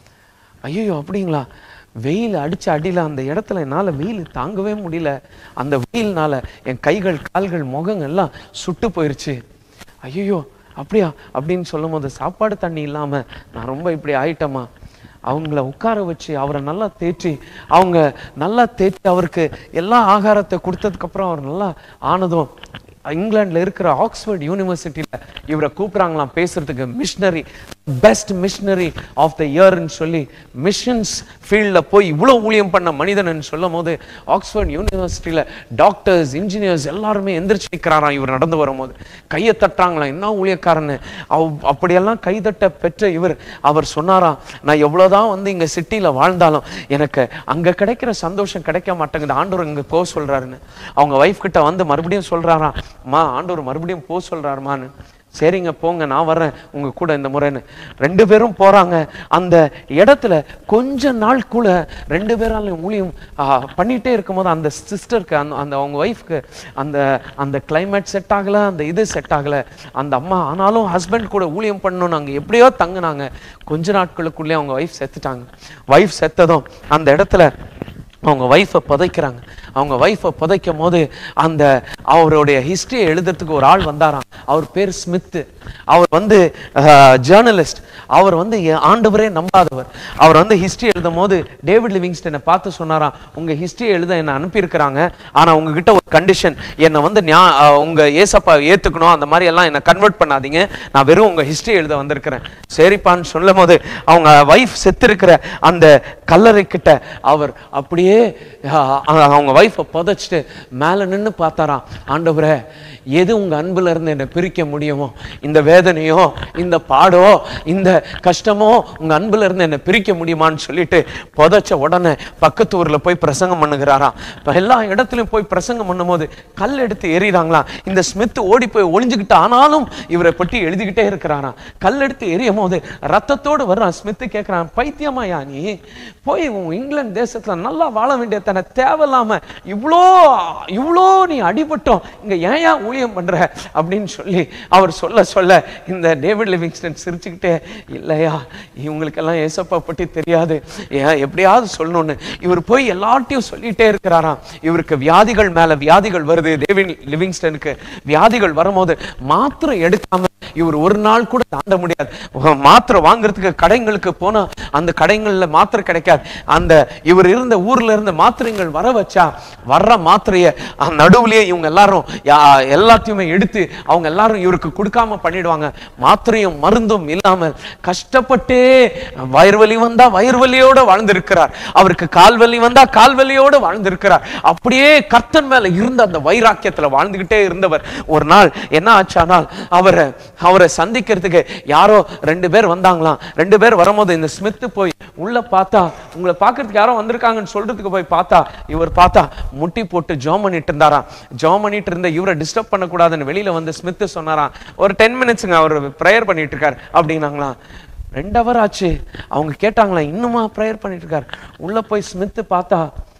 ஐயோ அப்படிங்களா வெயில் அடிச்ச அடியில அந்த இடத்துல என்னால வெயில் தாங்கவே முடியல அந்த வெயில்னால என் கைகள் கால்கள் முகங்கள் எல்லாம் சுட்டு போயிருச்சு ஐயோ அப்படியா அப்படின்னு சொல்லும் போது சாப்பாடு தண்ணி இல்லாம நான் ரொம்ப இப்படி ஆயிட்டேம்மா அவங்கள உட்கார வச்சு அவரை நல்லா தேற்றி அவங்க நல்லா தேற்றி அவருக்கு எல்லா ஆகாரத்தை கொடுத்ததுக்கு அப்புறம் அவர் நல்லா ஆனதும் இங்கிலாந்துல இருக்கிற ஆக்ஸ்போர்ட் யூனிவர்சிட்டியில இவரை கூப்பிடுறாங்களாம் பேசுறதுக்கு missionary best missionary of the இயர்னு சொல்லி மிஷன்ஸ் ஃபீல்டில் போய் இவ்வளோ ஊழியம் பண்ண மனிதன் சொல்லும் போது ஆக்ஸ்போர்ட் யூனிவர்சிட்டியில டாக்டர்ஸ் இன்ஜினியர்ஸ் எல்லாருமே எந்திரிச்சு நிற்கிறாராம் இவர் நடந்து வரும்போது கையை தட்டுறாங்களாம் என்ன ஊழியக்காரன்னு அவ் அப்படியெல்லாம் கைதட்ட பெற்ற இவர் அவர் சொன்னாராம் நான் எவ்வளவுதான் வந்து இங்க சிட்டில வாழ்ந்தாலும் எனக்கு அங்க கிடைக்கிற சந்தோஷம் கிடைக்க மாட்டேங்குது ஆண்டவர் இங்க போ சொல்றாருன்னு அவங்க ஒய்ஃப் கிட்ட வந்து மறுபடியும் சொல்றாராம் அம்மா ஆண்டவர் மறுபடியும் போ சொல்றாருமான்னு சரிங்க போங்க நான் வர்றேன் உங்க கூட இந்த முறைன்னு ரெண்டு பேரும் போறாங்க அந்த இடத்துல கொஞ்ச நாள்குள்ள ரெண்டு பேராலையும் ஊழியம் ஆ, பண்ணிட்டே இருக்கும்போது அந்த சிஸ்டருக்கு அந்த அந்த அவங்க ஒய்ஃப்க்கு அந்த அந்த climate செட் ஆகல அந்த இது செட் ஆகல அந்த அம்மா ஆனாலும் ஹஸ்பண்ட் கூட ஊழியம் பண்ணணும்னு அங்க எப்படியோ தங்குனாங்க கொஞ்ச நாட்களுக்குள்ளே அவங்க ஒய்ஃப் செத்துட்டாங்க ஒய்ஃப் செத்ததும் அந்த இடத்துல அவங்க ஒய்ஃபை புதைக்கிறாங்க அவங்க ஒய்ஃபை புதைக்கும் போது அந்த அவருடைய ஹிஸ்டரியை எழுதுறதுக்கு ஒரு ஆள் வந்தாராம் அவர் பேர் ஸ்மித்து அவர் வந்து ஜேர்னலிஸ்ட் அவர் வந்து எ- ஆண்டவரே நம்பாதவர் அவர் வந்து ஹிஸ்டரி எழுதும் போது டேவிட் லிவிங்ஸ்டனை பார்த்து சொன்னாராம் உங்க ஹிஸ்டரி எழுத என்னை அனுப்பியிருக்கிறாங்க ஆனா உங்ககிட்ட ஒரு கண்டிஷன் என்னை வந்து ஞா- அஹ், உங்க ஏசப்பா ஏத்துக்கணும் அந்த மாதிரி எல்லாம் என்னை கன்வெர்ட் பண்ணாதீங்க நான் வெறும் உங்க ஹிஸ்டரி எழுத வந்திருக்கிறேன் சரிப்பான்னு சொல்லும் போது அவங்க ஒய்ஃப் செத்திருக்கிற அந்த கல்லறை கிட்ட அவர் அப்படியே அஹ், அவங்க ஒய்ஃபை புதைச்சிட்டு மேல நின்னு பார்த்தாராம் ஆண்டவரே எது உங்க அன்புல இருந்து என்னை பிரிக்க முடியுமோ இந்த வேதனையோ இந்த பாடோ இந்த கஷ்டமோ உங்க அன்புல இருந்து என்னை பிரிக்க முடியுமான்னு சொல்லிட்டு புதைச்ச உடனே பக்கத்து ஊர்ல போய் பிரசங்கம் பண்ணுகிறாராம் இப்ப எல்லா இடத்துலயும் போய் பிரசங்கம் பண்ணும்போது கல் எடுத்து எறிகிறாங்களாம் இந்த ஸ்மித் ஓடி போய் ஒளிஞ்சுக்கிட்டு ஆனாலும் இவரை பற்றி எழுதிக்கிட்டே இருக்கிறாராம் கல் எடுத்து எரியும் போது ரத்தத்தோடு வர்றான் ஸ்மித் கேட்கிறான் பைத்தியமாயா நீ போய் உன் இங்கிலாந்து தேசத்துல நல்லா வாழ வேண்டிய தன்னை தேவையில்லாம இவ்வளோ இவ்வளோ நீ அடிபட்டோம் இங்க ஏன் ஏன் ஊழியம் பண்ற அப்படின்னு சொல்லி அவர் சொல்ல சொல்ல இந்த டேவிட் லிவிங்ஸ்டன் சிரிச்சுக்கிட்டே இல்லையா இவங்களுக்கெல்லாம் ஏசப்பா பற்றி தெரியாது ஏன் எப்படியாவது சொல்லணும்னு இவர் போய் எல்லார்ட்டையும் சொல்லிட்டே இருக்கிறாராம் இவருக்கு வியாதிகள் மேல வியாதிகள் வருது டேவிட் லிவிங்ஸ்டனுக்கு வியாதிகள் வரும்போது மாத்திரை எடுக்காம இவர் ஒரு நாள் கூட தாண்ட முடியாது உ- மாத்திரை வாங்குறதுக்கு கடைங்களுக்கு போனா அந்த கடைகள்ல மாத்திரை கிடைக்காது அந்த இவர் இருந்த ஊர்ல இருந்த மாத்திரைகள் வர வச்சா வர்ற மாத்திரைய அந்த நடுவுலயே இவங்க எல்லாரும் யா- எல்லாத்தையுமே எடுத்து அவங்க எல்லாரும் இவருக்கு கொடுக்காம பண்ணிடுவாங்க மாத்திரையும் மருந்தும் இல்லாமல் கஷ்டப்பட்டே வயிறு வலி வந்தா வயிறு வலியோட வாழ்ந்திருக்கிறார் அவருக்கு கால் வலி வந்தா கால் வலியோட வாழ்ந்திருக்கிறார் அப்படியே கர்த்தன் மேல இருந்த அந்த வைராக்கியத்துல வாழ்ந்துகிட்டே இருந்தவர் ஒரு நாள் என்ன ஆச்சானால் அவரை அவரை சந்திக்கிறதுக்கு யாரோ ரெண்டு பேர் வந்தாங்களாம் ரெண்டு பேர் வரும்போது இந்த ஸ்மித் போய் உள்ள பார்த்தா உங்களை பார்க்கறதுக்கு யாரோ வந்திருக்காங்கன்னு சொல்றதுக்கு போய் பார்த்தா இவர் பார்த்தா முட்டி போட்டு ஜோம் பண்ணிட்டு இருந்தாராம் ஜோம் பண்ணிட்டு இருந்த இவரை டிஸ்டர்ப் பண்ணக்கூடாதுன்னு வெளியில வந்து ஸ்மித் சொன்னாராம் ஒரு டென் மினிட்ஸுங்க அவர் ப்ரேயர் பண்ணிட்டு இருக்காரு அப்படின்னாங்களாம் ரெண்டு ஹவர் ஆச்சு அவங்க கேட்டாங்களாம் இன்னுமா ப்ரேயர் பண்ணிட்டு இருக்காரு உள்ள போய் ஸ்மித் பார்த்தா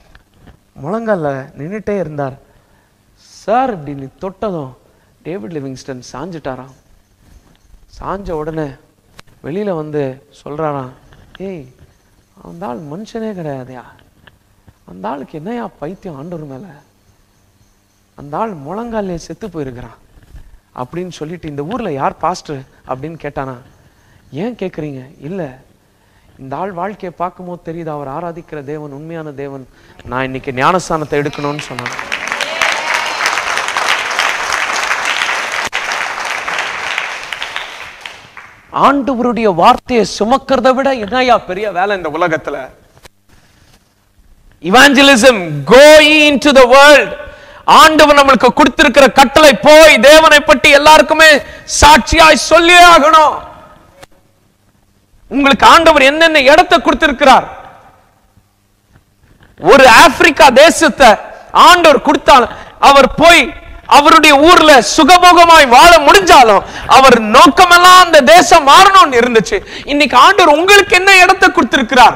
முழங்கால நின்னுட்டே இருந்தார் சார் இப்படி தொட்டதும் டேவிட் லிவிங்ஸ்டன் சாஞ்சிட்டாராம் சாஞ்ச உடனே வெளியில வந்து சொல்றாராம் ஏய் அந்த ஆள் மனுஷனே கிடையாதுயா அந்த ஆளுக்கு என்னையா பைத்தியம் ஆண்டவர் மேல அந்த ஆள் முழங்காலே செத்து போயிருக்கிறான் அப்படின்னு சொல்லிட்டு இந்த ஊர்ல யார் பாஸ்டர் அப்படின்னு கேட்டானா ஏன் கேக்குறீங்க இல்ல இந்த ஆள் வாழ்க்கையை பார்க்கும்போது தெரியுது அவர் ஆராதிக்கிற தேவன் உண்மையான தேவன் நான் இன்னைக்கு ஞானஸ்தானத்தை எடுக்கணும்னு சொன்னாங்க ஆண்டவருடைய வார்த்தையை சுமக்கிறத விட என்னையா பெரிய வேலை இந்த உலகத்துல evangelism going to the world ஆண்டவர் நம்மளுக்கு கொடுத்திருக்கிற கட்டளை போய் தேவனை பற்றி எல்லாருக்குமே சாட்சியாய் சொல்லியே ஆகணும் உங்களுக்கு ஆண்டவர் என்னென்ன இடத்தை கொடுத்திருக்கிறார் ஒரு ஆப்பிரிக்கா தேசத்தை ஆண்டவர் கொடுத்தால் அவர் போய் அவருடைய ஊர்ல சுகபோகமாய் வாழ முடிஞ்சாலும் அவர் நோக்கமெல்லாம் அந்த தேசம் மாறணும்னு இருந்துச்சு இன்னைக்கு ஆண்டவர் உங்களுக்கு என்ன இடத்தை கொடுத்திருக்கிறார்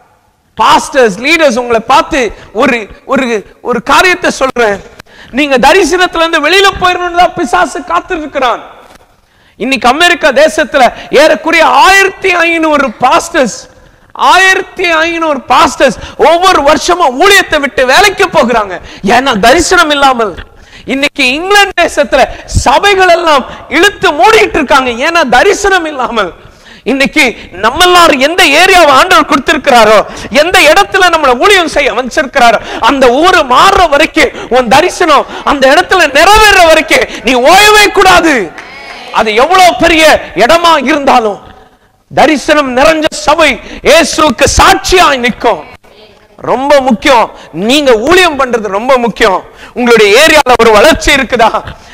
பாஸ்டர்ஸ் லீடர்ஸ் உங்களை பார்த்து ஒரு ஒரு ஒரு காரியத்தை சொல்றேன் நீங்க தரிசனத்துல இருந்து வெளியில போயிடணும் தான் பிசாசு காத்திருக்கிறான் இன்னைக்கு அமெரிக்கா தேசத்துல ஏறக்குறைய ஆயிரத்தி ஐநூறு பாஸ்டர்ஸ் ஆயிரத்தி ஐநூறு பாஸ்டர்ஸ் ஒவ்வொரு வருஷமும் ஊழியத்தை விட்டு வேலைக்கு போகிறாங்க ஏன்னா தரிசனம் இல்லாமல் இன்னைக்கு இங்கிலாந்து தேசத்துல சபைகள் எல்லாம் இழுத்து மூடிட்டு இருக்காங்க ஏன்னா தரிசனம் இல்லாமல் இன்னைக்கு நம்ம எல்லாரும் எந்த ஏரியாவை ஆண்டவர் கொடுத்திருக்கிறாரோ எந்த இடத்துல நம்மள ஊழியம் செய்ய வச்சிருக்கிறாரோ அந்த ஊரு மாறுற வரைக்கும் உன் தரிசனம் அந்த இடத்துல நிறைவேற வரைக்கும் நீ ஓயவே கூடாது அது எவ்வளவு பெரிய இடமா இருந்தாலும் தரிசனம் நிறைஞ்ச சபை இயேசுவுக்கு சாட்சியாய் நிற்கும் ரொம்ப முக்கியம் நீங்க ஊழியம் பண்றது ரொம்ப முக்கியம் உங்களுடைய ஏரியால ஒரு வளர்ச்சி இருக்குதா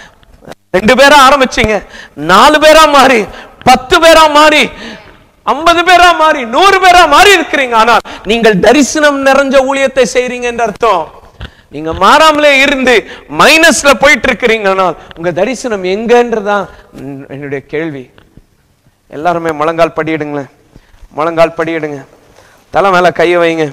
ரெண்டு பேரா ஆரம்பிச்சீங்க நாலு பேரா மாறி பத்து பேரா மாறி ஐம்பது பேரா மாறி நூறு பேரா மாறி இருக்கிறீங்க ஆனால் நீங்கள் தரிசனம் நிறைஞ்ச ஊழியத்தை செய்றீங்க என்ற அர்த்தம் நீங்க மாறாமலே இருந்து மைனஸ்ல போயிட்டு இருக்கிறீங்க ஆனால் உங்க தரிசனம் எங்கன்றதான் என்னுடைய கேள்வி எல்லாருமே முழங்கால் படியிடுங்களேன் முழங்கால் படியிடுங்க தலை மேல கையை வைங்க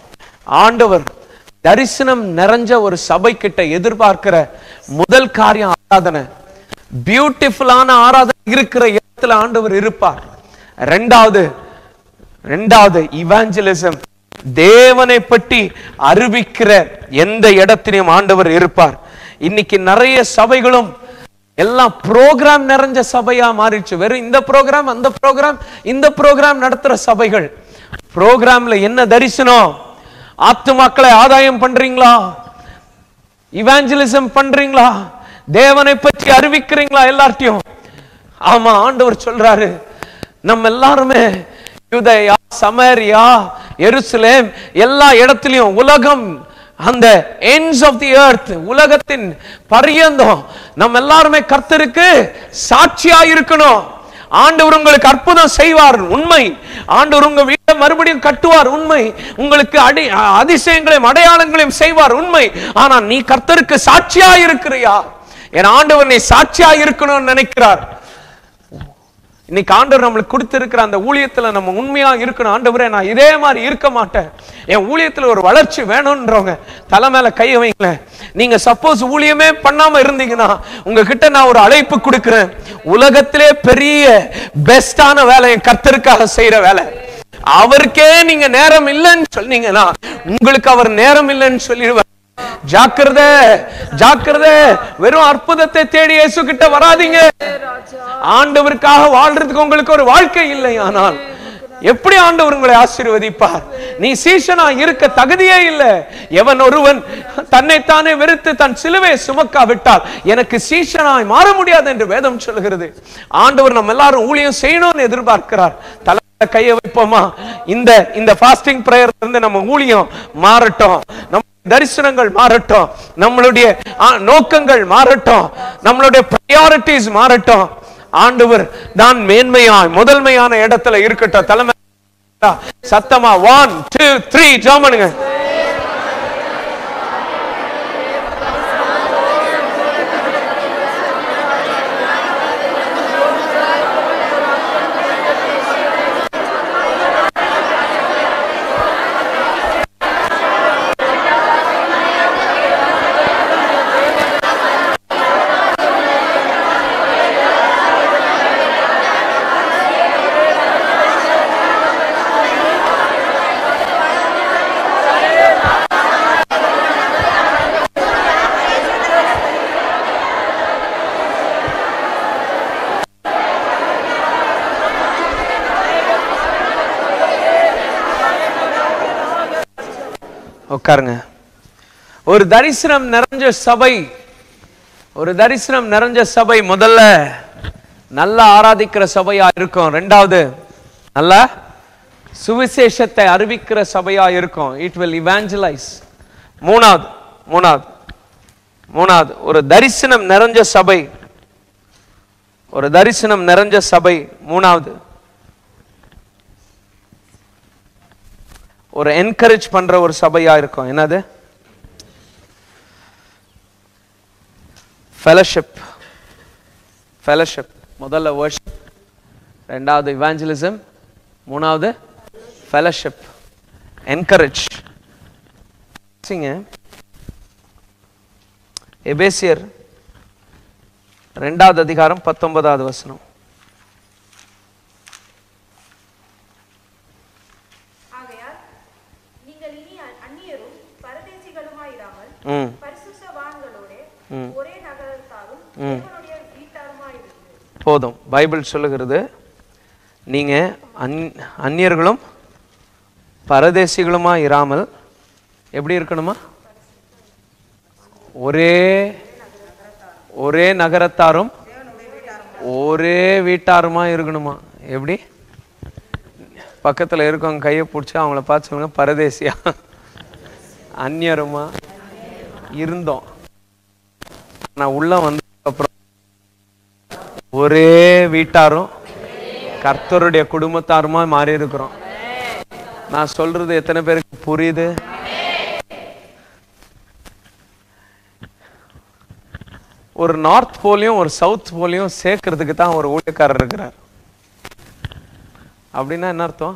ஆண்டவர் தரிசனம் நிறைஞ்ச ஒரு சபை கிட்ட எதிர்பார்க்கிற முதல் காரியம் ஆராதனை பியூட்டிஃபுல்லான ஆராதனை இருக்கிற இடத்துல ஆண்டவர் இருப்பார் ரெண்டாவது ரெண்டாவது இவாஞ்சலிசம் தேவனை பற்றி அறிவிக்கிற எந்த இடத்திலையும் ஆண்டவர் இருப்பார் இன்னைக்கு நிறைய சபைகளும் எல்லாம் ப்ரோக்ராம் நிறைஞ்ச சபையா மாறிடுச்சு வெறும் இந்த ப்ரோக்ராம் அந்த ப்ரோக்ராம் இந்த ப்ரோக்ராம் நடத்துற சபைகள் ப்ரோக்ராம்ல என்ன தரிசனம் ஆத்துமாக்களை ஆதாயம் பண்றீங்களா இவாஞ்சலிசம் பண்றீங்களா தேவனை பற்றி அறிவிக்கிறீங்களா எல்லார்ட்டையும் ஆமா ஆண்டவர் சொல்றாரு நம்ம எல்லாருமே யூதயா சமரியா எருசலேம் எல்லா இடத்துலயும் உலகம் அந்த ends of the earth உலகத்தின் பரியந்தம் நம்ம எல்லாருமே கர்த்தருக்கு சாட்சியா இருக்கணும் ஆண்டவர் உங்களுக்கு அற்புதம் செய்வார் உண்மை ஆண்டவர் உங்க வீட்டை மறுபடியும் கட்டுவார் உண்மை உங்களுக்கு அடி அதிசயங்களையும் அடையாளங்களையும் செய்வார் உண்மை ஆனா நீ கர்த்தருக்கு சாட்சியா இருக்கிறியா என் ஆண்டவர் நீ சாட்சியா இருக்கணும்னு நினைக்கிறார் இன்னைக்கு ஆண்டவர் நம்மளுக்கு கொடுத்திருக்கிற அந்த ஊழியத்துல நம்ம உண்மையா இருக்கணும் ஆண்டவரே நான் இதே மாதிரி இருக்க மாட்டேன் என் ஊழியத்துல ஒரு வளர்ச்சி வேணும்ன்றவங்க தலை மேல கையை வைங்களேன் நீங்க சப்போஸ் ஊழியமே பண்ணாம இருந்தீங்கன்னா உங்ககிட்ட நான் ஒரு அழைப்பு கொடுக்கிறேன் உலகத்திலே பெரிய பெஸ்டான வேலை என் கர்த்தருக்காக செய்யற வேலை அவருக்கே நீங்க நேரம் இல்லைன்னு சொன்னீங்கன்னா உங்களுக்கு அவர் நேரம் இல்லைன்னு சொல்லிடுவார் ஜாக்கிரதை ஜாக்கிரதை வெறும் அற்புதத்தை தேடி இயேசு கிட்ட வராதீங்க ஆண்டவருக்காக வாழ்றதுக்கு உங்களுக்கு ஒரு வாழ்க்கை இல்லை ஆனால் எப்படி ஆண்டவர் உங்களை ஆசீர்வதிப்பார் நீ சீஷனா இருக்க தகுதியே இல்லை எவன் ஒருவன் தன்னைத்தானே வெறுத்து தன் சிலுவை சுமக்காவிட்டால் எனக்கு சீஷனாய் மாற முடியாது என்று வேதம் சொல்கிறது ஆண்டவர் நம்ம எல்லாரும் ஊழியம் செய்யணும்னு எதிர்பார்க்கிறார் தலை கையை வைப்போமா இந்த இந்த ஃபாஸ்டிங் பிரேயர் இருந்து நம்ம ஊழியம் மாறட்டும் நம்ம தரிசனங்கள் மாறட்டும் நம்மளுடைய ஆ, நோக்கங்கள் மாறட்டும் நம்மளுடைய ப்ரையாரிட்டிஸ் மாறட்டும் ஆண்டவர் தான் மேன்மையாய் முதன்மையான இடத்துல இருக்கட்டும் தலைமை சத்தமா ஒன் டூ த்ரீ ஜாமனுங்க உட்காருங்க ஒரு தரிசனம் நிறைஞ்ச சபை ஒரு தரிசனம் நிறைஞ்ச சபை முதல்ல நல்லா ஆராதிக்கிற சபையா இருக்கும் ரெண்டாவது நல்லா சுவிசேஷத்தை அறிவிக்கிற சபையா இருக்கும் இட் வில் இவாஞ்சலைஸ் மூணாவது மூணாவது மூணாவது ஒரு தரிசனம் நிறைஞ்ச சபை ஒரு தரிசனம் நிறைஞ்ச சபை மூணாவது ஒரு என்கரேஜ் பண்ற ஒரு சபையா இருக்கும் என்னது ஃபெலோஷிப் ஃபெலோஷிப் முதல்ல worship ரெண்டாவது இவாஞ்சலிசம் மூணாவது ஃபெலோஷிப் என்கரேஜ் எபேசியர் ரெண்டாவது அதிகாரம் பத்தொன்பதாவது வசனம் ஆகையால் நீங்கள் இனி அ- அந்நியரும் பரதேசிகளுமாயிராமல் ம் பரிசுத்தவான்களோடே ம். ஒரே நகரத்தாரும் தேவனுடைய வீட்டாருமாயிருந்து போதும் பைபிள் சொல்லுகிறது நீங்க அந் அந்நியர்களும் பரதேசிகளுமா இராமல் எப்படி இருக்கணுமா ஒரே ஒரே நகரத்தாரும் ஒரே வீட்டாருமா இருக்கணுமா எப்படி பக்கத்துல இருக்கவங்க கையை பிடிச்சி அவங்கள பார்த்து சொல்லுங்க பரதேசியா அந்நியருமா இருந்தோம் நான் உள்ள வந்த அப்புறம் ஒரே வீட்டாரும் கர்த்தருடைய குடும்பத்தாருமா மாறி இருக்கிறோம் நான் சொல்றது எத்தனை பேருக்கு புரியுது ஒரு நார்த் போலையும் ஒரு சவுத் போலையும் சேர்க்கறதுக்கு தான் ஒரு ஊழியக்காரர் இருக்கிறார் அப்படின்னா என்ன அர்த்தம்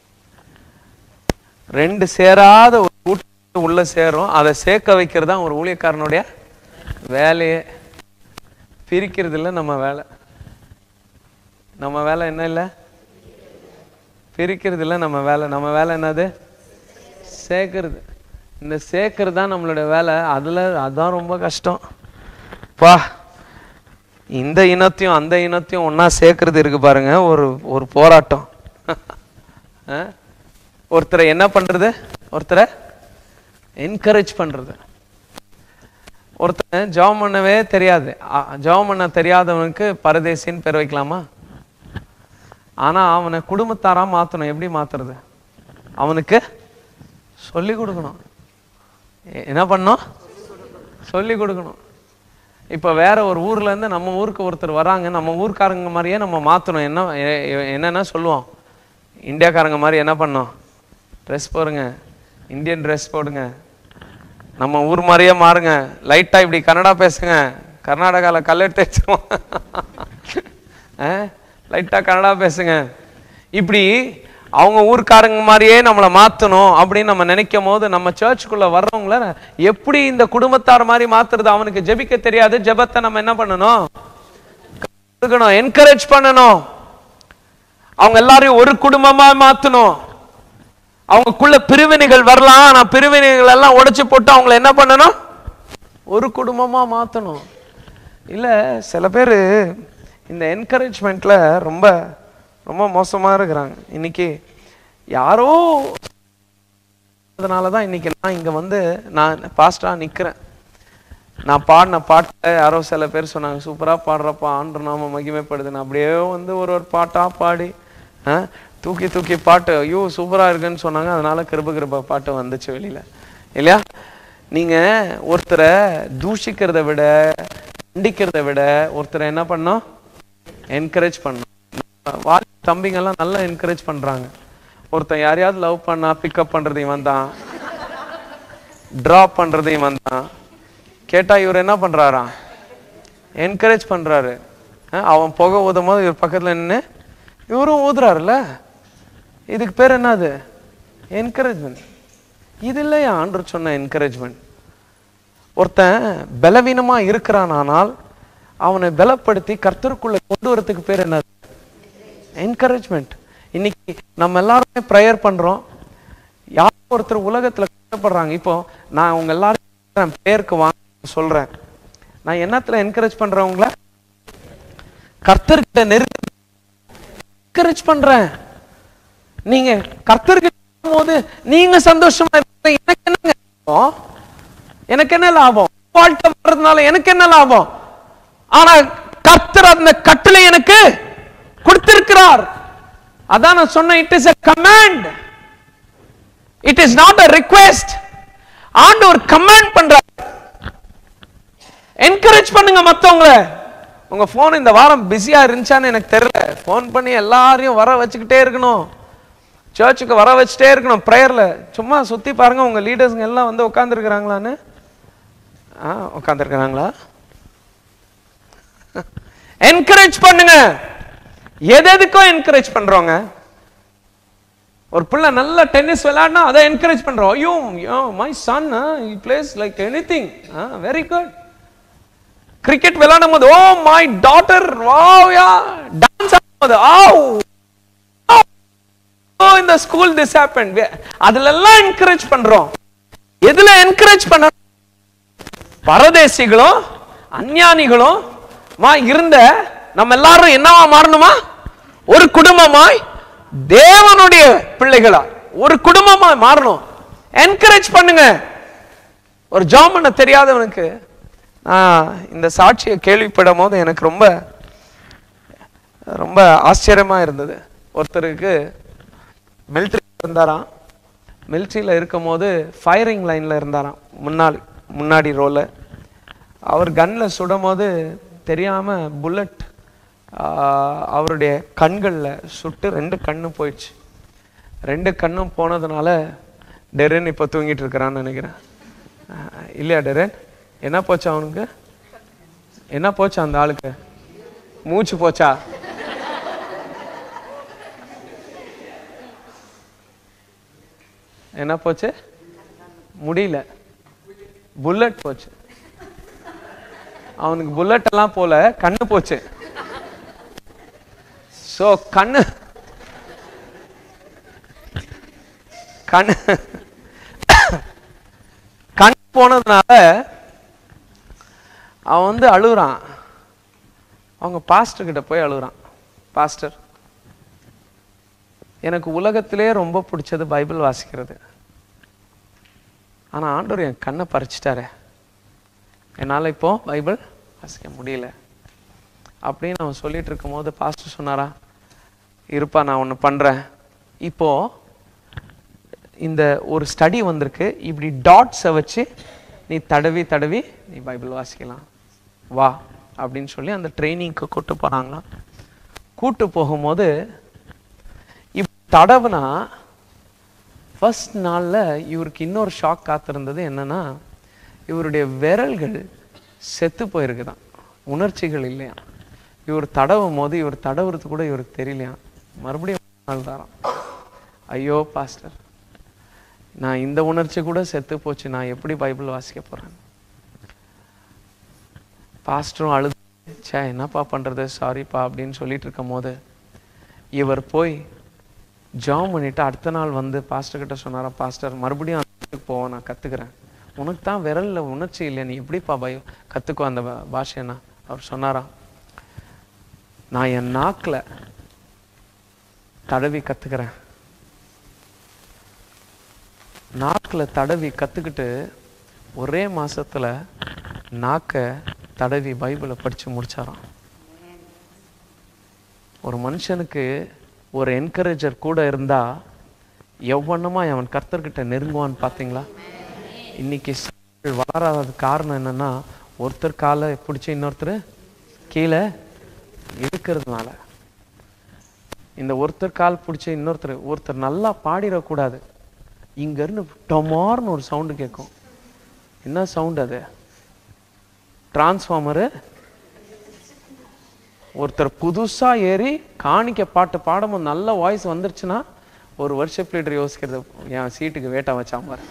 ரெண்டு சேராத ஒரு கூட்டம் உள்ள சேரும் அதை சேர்க்க வைக்கிறது தான் ஒரு ஊழியக்காரனுடைய வேலையே பிரிக்கிறது இல்லை நம்ம வேலை நம்ம வேலை என்ன இல்லை பிரிக்கிறது இல்லை நம்ம வேலை நம்ம வேலை என்னது சேர்க்கறது இந்த சேர்க்கறது தான் நம்மளுடைய வேலை அதில் அதுதான் ரொம்ப கஷ்டம் பா இந்த இனத்தையும் அந்த இனத்தையும் ஒண்ணா சேர்க்கறது இருக்கு பாருங்க ஒரு ஒரு போராட்டம் ஆ? ஒருத்தரை என்ன பண்றது ஒருத்தரை என்கரேஜ் பண்றது ஒருத்தன் ஜெபம் பண்ணவே தெரியாது அ- ஜெபம் பண்ண தெரியாதவனுக்கு பரதேசின்னு பேர் வைக்கலாமா ஆனா அவனை குடும்பத்தாரா மாத்தணும் எப்படி மாத்துறது அவனுக்கு சொல்லி கொடுக்கணும் எ- என்ன பண்ணணும் சொல்லி கொடுக்கணும் இப்ப வேற ஒரு ஊர்ல இருந்து நம்ம ஊருக்கு ஒருத்தர் வராங்க நம்ம ஊர்க்காரங்க மாதிரியே நம்ம மாத்தணும் என்ன எ- எ- என்னன்னா சொல்லுவோம் இந்தியாக்காரங்க மாதிரி என்ன பண்ணோம் ட்ரெஸ் போடுங்க இந்தியன் ட்ரெஸ் போடுங்க நம்ம ஊர் மாதிரியே மாறுங்க லைட்டா இப்படி கன்னடா பேசுங்க கர்நாடகால கல்லெடுத்து வச்சிருவோம் லைட்டா கன்னடா பேசுங்க இப்படி அவங்க ஊர்க்காரங்க மாதிரியே நம்மளை மாத்தணும் அப்படின்னு நம்ம நினைக்கும் போது நம்ம சர்ச்சுக்குள்ள வர்றவங்கள எப்படி இந்த குடும்பத்தார் மாதிரி மாத்துறது அவனுக்கு ஜெபிக்க தெரியாது ஜெபத்தை நம்ம என்ன பண்ணணும் கத்துக்கணும் என்கரேஜ் பண்ணணும் அவங்க எல்லாரையும் ஒரு குடும்பமா மாத்தணும் அவங்களுக்குள்ள பிரிவினைகள் வரலாம் ஆனா பிரிவினைகள் எல்லாம் உடைச்சு போட்டு அவங்கள என்ன பண்ணணும் ஒரு குடும்பமா மாத்தணும் இல்ல சில பேர் இந்த என்கரேஜ்மெண்ட்ல ரொம்ப ரொம்ப மோசமா இருக்கிறாங்க இன்னைக்கு யாரோ அதனால தான் இன்னைக்கு நான் இங்க வந்து நான் பாஸ்டா நிக்கிறேன் நான் பாடின பாட்டை யாரோ சில பேர் சொன்னாங்க சூப்பரா பாடுறப்பா ஆண்டு நாம மகிமைப்படுதுன்னு அப்படியே வந்து ஒரு ஒரு பாட்டா பாடி ஆ, தூக்கி தூக்கி பாட்டு ஐயோ சூப்பரா இருக்குன்னு சொன்னாங்க அதனால கிருப கிருப பாட்டு வந்துச்சு வெளியில இல்லையா நீங்க ஒருத்தரை தூஷிக்கிறத விட கண்டிக்கிறத விட ஒருத்தரை என்ன பண்ணோம் என்கரேஜ் பண்ணணும் வாலி தம்பிங்கெல்லாம் நல்லா என்கரேஜ் பண்றாங்க ஒருத்தன் யாரையாவது லவ் பண்ணா பிக்கப் பண்றது இவன் தான் ட்ராப் பண்றது இவன் தான் கேட்டா இவர் என்ன பண்றாராம் என்கரேஜ் பண்றாரு அஹ் அவன் புகை ஊதும் போது இவர் பக்கத்துல நின்று இவரும் ஊதுறாருல்ல இதுக்கு பேர் என்னது என்கரேஜ்மெண்ட் இது இல்லையா ஆண்டு சொன்ன என்கரேஜ்மெண்ட் ஒருத்தன் பலவீனமா இருக்கிறானால் அவனை பலப்படுத்தி கர்த்தருக்குள்ள கொண்டு வரதுக்கு பேர் என்னது என்கரேஜ்மெண்ட் இன்னைக்கு நம்ம எல்லாருமே ப்ரேயர் பண்றோம் யாரோ ஒருத்தர் உலகத்துல கஷ்டப்படுறாங்க இப்போ நான் உங்க எல்லாரும் பேருக்கு வாங்க சொல்றேன் நான் என்னத்துல என்கரேஜ் பண்றேன் உங்களை கர்த்தர்கிட்ட நெருங்க என்கரேஜ் பண்றேன் நீங்க கர்த்தர்கிட்ட போது நீங்க சந்தோஷமா இருக்க எனக்கு என்னங்க லாபம் எனக்கு என்ன லாபம் வாழ்க்கை வர்றதுனால எனக்கு என்ன லாபம் ஆனா கர்த்தர் அந்த கட்டளை எனக்கு கொடுத்திருக்கிறார் அதான் நான் சொன்னேன் it is a command it is not a request ஆண்டவர் கமாண்ட் பண்றார் என்கரேஜ் பண்ணுங்க மத்தவங்கள உங்க போன் இந்த வாரம் பிஸியா இருந்துச்சான்னு எனக்கு தெரியல ஃபோன் பண்ணி எல்லாரையும் வர வச்சுக்கிட்டே இருக்கணும் சர்ச்சுக்கு வர வச்சுட்டே இருக்கணும் ப்ரேயர்ல சும்மா சுத்தி பாருங்க உங்க லீடர்ஸ்ங்க எல்லாம் வந்து உட்காந்துருக்கிறாங்களான்னு ஆ உட்காந்துருக்கிறாங்களா என்கரேஜ் பண்ணுங்க எது எதுக்கும் என்கரேஜ் பண்றோங்க ஒரு பிள்ளை நல்ல டென்னிஸ் விளையாடினா அதை என்கரேஜ் பண்றோம் ஐயோ my son he plays like anything very good cricket விளையாடும் போது ஓ மை டாட்டர் வாவ்யா டான்ஸ் ஆடும்போது ஆ ஓ இந்த ஸ்கூல் திஸ் ஹேப்பன் அதுல எல்லாம் என்கரேஜ் பண்றோம் எதுல என்கரேஜ் பண்ண பரதேசிகளும் அஞ்ஞானிகளும் மா இருந்த நம்ம எல்லாரும் என்னவா மாறணுமா ஒரு குடும்பமாய் தேவனுடைய பிள்ளைகளா ஒரு குடும்பமாய் மாறணும் என்கரேஜ் பண்ணுங்க ஒரு ஜாம் பண்ண தெரியாதவனுக்கு நான் இந்த சாட்சியை கேள்விப்படும் போது எனக்கு ரொம்ப ரொம்ப ஆச்சரியமா இருந்தது ஒருத்தருக்கு மிலிட்ரி இருந்தாராம் மிலிட்ரியில் இருக்கும் போது ஃபயரிங் லைனில் இருந்தாராம் முன்னாடி முன்னாடி ரோல அவர் கன்னில் சுடும் போது தெரியாமல் புல்லட் அவருடைய கண்களில் சுட்டு ரெண்டு கண்ணும் போயிடுச்சு ரெண்டு கண்ணும் போனதுனால டெரன் இப்போ தூங்கிட்டு இருக்கிறான்னு நினைக்கிறேன் ஆஹ் இல்லையா டெரன் என்ன போச்சா அவனுக்கு என்ன போச்சா அந்த ஆளுக்கு மூச்சு போச்சா என்ன போச்சு முடியல புல்லட் போச்சு அவனுக்கு புல்லட் எல்லாம் போல கண்ணு போச்சு சோ கண்ணு கண்ணு கண் போனதுனால அவன் வந்து அழுகுறான் அவங்க பாஸ்டர் கிட்ட போய் அழுகுறான் பாஸ்டர் எனக்கு உலகத்திலே ரொம்ப பிடிச்சது பைபிள் வாசிக்கிறது ஆனா ஆண்டவர் என் கண்ணை பறிச்சிட்டாரே என்னால இப்போ பைபிள் வாசிக்க முடியல அப்படின்னு அவன் சொல்லிட்டு இருக்கும்போது பாஸ்டர் சொன்னாரா இருப்பா நான் ஒன்று பண்றேன் இப்போ இந்த ஒரு ஸ்டடி வந்திருக்கு இப்படி டாட்ஸை வச்சு நீ தடவி தடவி நீ பைபிள் வாசிக்கலாம் வா அப்படின்னு சொல்லி அந்த ட்ரைனிங்க்கு கூட்டு போறாங்களாம் கூட்டு போகும்போது இப்ப தடவுனா ஃபர்ஸ்ட் நாள்ல இவருக்கு இன்னொரு ஷாக் காத்திருந்தது என்னன்னா இவருடைய விரல்கள் செத்து போயிருக்குதான் உணர்ச்சிகள் இல்லையா இவர் தடவும் போது இவர் தடவுறது கூட இவருக்கு தெரியலையா மறுபடியும் நாள் தாராம் ஐயோ பாஸ்டர் நான் இந்த உணர்ச்சி கூட செத்து போச்சு நான் எப்படி பைபிள் வாசிக்க போறேன் பாஸ்டரும் அழுது ச்சே என்னப்பா பண்றது சாரிப்பா அப்படின்னு சொல்லிட்டு இருக்கும் போது இவர் போய் ஜாம் பண்ணிட்டு அடுத்த நாள் வந்து பாஸ்டர் கிட்ட சொன்னாரா பாஸ்டர் மறுபடியும் அந்த இடத்துக்கு போவோம் நான் கத்துக்கிறேன் உனக்கு தான் விரல்ல உணர்ச்சி இல்லையா நீ எப்படிப்பா பய கத்துக்கோ அந்த பா- பாஷைன்னா அவர் சொன்னாராம் நான் என் நாக்குல தடவி கத்துக்கிறேன் நாக்குல தடவி கத்துக்கிட்டு ஒரே மாசத்துல நாக்க தடவி பைபிளை படிச்சு முடிச்சாராம் ஒரு மனுஷனுக்கு ஒரு என்கரேஜர் கூட இருந்தா எவ்வளமா அவன் கர்த்தர்கிட்ட நெருங்குவான்னு பாத்தீங்களா இன்னைக்கு சபைகள் வளராதது காரணம் என்னன்னா ஒருத்தர் காலை பிடிச்சி இன்னொருத்தர் கீழே இருக்கிறதுனால இந்த ஒருத்தர் கால் பிடிச்ச இன்னொருத்தர் ஒருத்தர் நல்லா பாடிடக்கூடாது இங்க இருந்து டொமார்னு ஒரு சவுண்டு கேட்கும் என்ன சவுண்ட் அது டிரான்ஸ்ஃபார்மரு ஒருத்தர் புதுசா ஏறி காணிக்க பாட்டு பாடும்போது நல்ல வாய்ஸ் வந்துருச்சுன்னா ஒரு வருஷப் லீடர் யோசிக்கிறது என் சீட்டுக்கு வேட்டா வச்சான் பாரு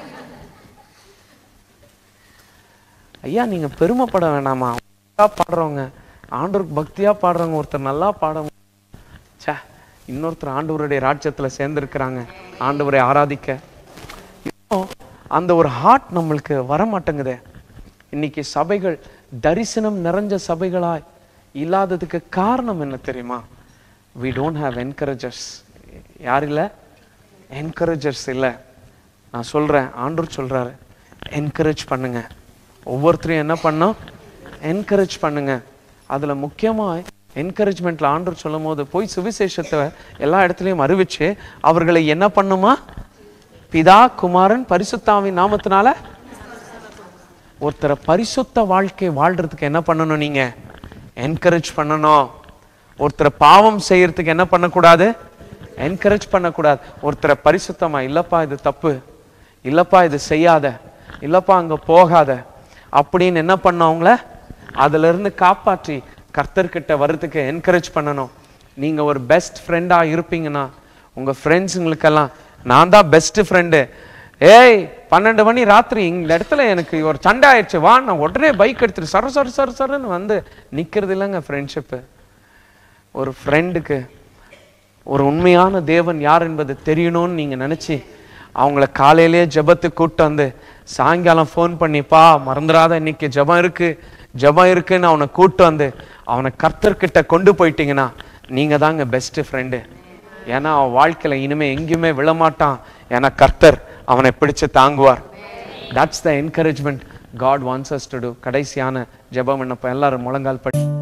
ஐயா நீங்க பெருமைப்பட வேண்டாமா நல்லா பாடுறவங்க ஆண்டவருக்கு பக்தியா பாடுறவங்க ஒருத்தர் நல்லா பாட ச்சே இன்னொருத்தர் ஆண்டவருடைய ராஜ்யத்துல சேர்ந்திருக்கிறாங்க ஆண்டவரை ஆராதிக்க இப்போ அந்த ஒரு ஹார்ட் நம்மளுக்கு வர மாட்டேங்குதே இன்னைக்கு சபைகள் தரிசனம் நிறைஞ்ச சபைகளாய் இல்லாததுக்கு காரணம் என்ன தெரியுமா we don't have encouragers யார் இல்ல என்கரேஜர்ஸ் இல்ல நான் சொல்றேன் ஆண்டவர் சொல்றாரு என்கரேஜ் பண்ணுங்க ஒவ்வொருத்தரையும் என்ன பண்ணோம் என்கரேஜ் பண்ணுங்க அதுல முக்கியமா என்கரேஜ்மெண்ட்ல ஆண்டவர் சொல்லும் போது போய் சுவிசேஷத்தை எல்லா இடத்துலயும் அறிவிச்சு அவர்களை என்ன பண்ணுமா பிதா குமாரன் பரிசுத்தாவின் நாமத்தினால ஒருத்தரை பரிசுத்த வாழ்க்கை வாழ்றதுக்கு என்ன பண்ணணும் நீங்க என்கரேஜ் பண்ணணும் ஒருத்தரை பாவம் செய்யறதுக்கு என்ன பண்ணக்கூடாது என்கரேஜ் பண்ணக்கூடாது ஒருத்தரை பரிசுத்தமா இல்லப்பா இது தப்பு இல்லப்பா இது செய்யாத இல்லப்பா அங்க போகாத அப்படின்னு என்ன பண்ண அவங்கள அதுல இருந்து காப்பாற்றி கர்த்தர்கிட்ட வர்றதுக்கு என்கரேஜ் பண்ணணும் நீங்க ஒரு பெஸ்ட் ஃப்ரெண்டா இருப்பீங்கன்னா உங்க ஃப்ரெண்ட்ஸுங்களுக்கெல்லாம் நான் தான் பெஸ்ட் ஃப்ரெண்டு ஏய் பன்னெண்டு மணி ராத்திரி இந்த இடத்துல எனக்கு ஒரு சண்டை ஆயிடுச்சு வா நான் உடனே பைக் எடுத்துட்டு சர சர சர சரன்னு வந்து நிக்கிறது இல்லைங்க ஃப்ரெண்ட்ஷிப்பு ஒரு ஃப்ரெண்டுக்கு ஒரு உண்மையான தேவன் யார் என்பது தெரியணும்னு நீங்க நினைச்சு அவங்கள காலையிலேயே ஜெபத்துக்கு கூப்பிட்டு வந்து சாயங்காலம் ஃபோன் பண்ணிப்பா மறந்துடாத இன்னைக்கு ஜெபம் இருக்கு ஜெபம் இருக்குன்னு அவனை கூப்பிட்டு வந்து அவனை கர்த்தர்கிட்ட கொண்டு போயிட்டீங்கன்னா நீங்க தாங்க பெஸ்ட் ஃப்ரெண்டு ஏன்னா அவன் வாழ்க்கையில இனிமே எங்கேயுமே விழமாட்டான் ஏன்னா கர்த்தர் அவனை பிடிச்சு தாங்குவார் that's the encouragement God wants us to do கடைசியான ஜெபம் என்னப்ப எல்லாரும் முழங்கால் படி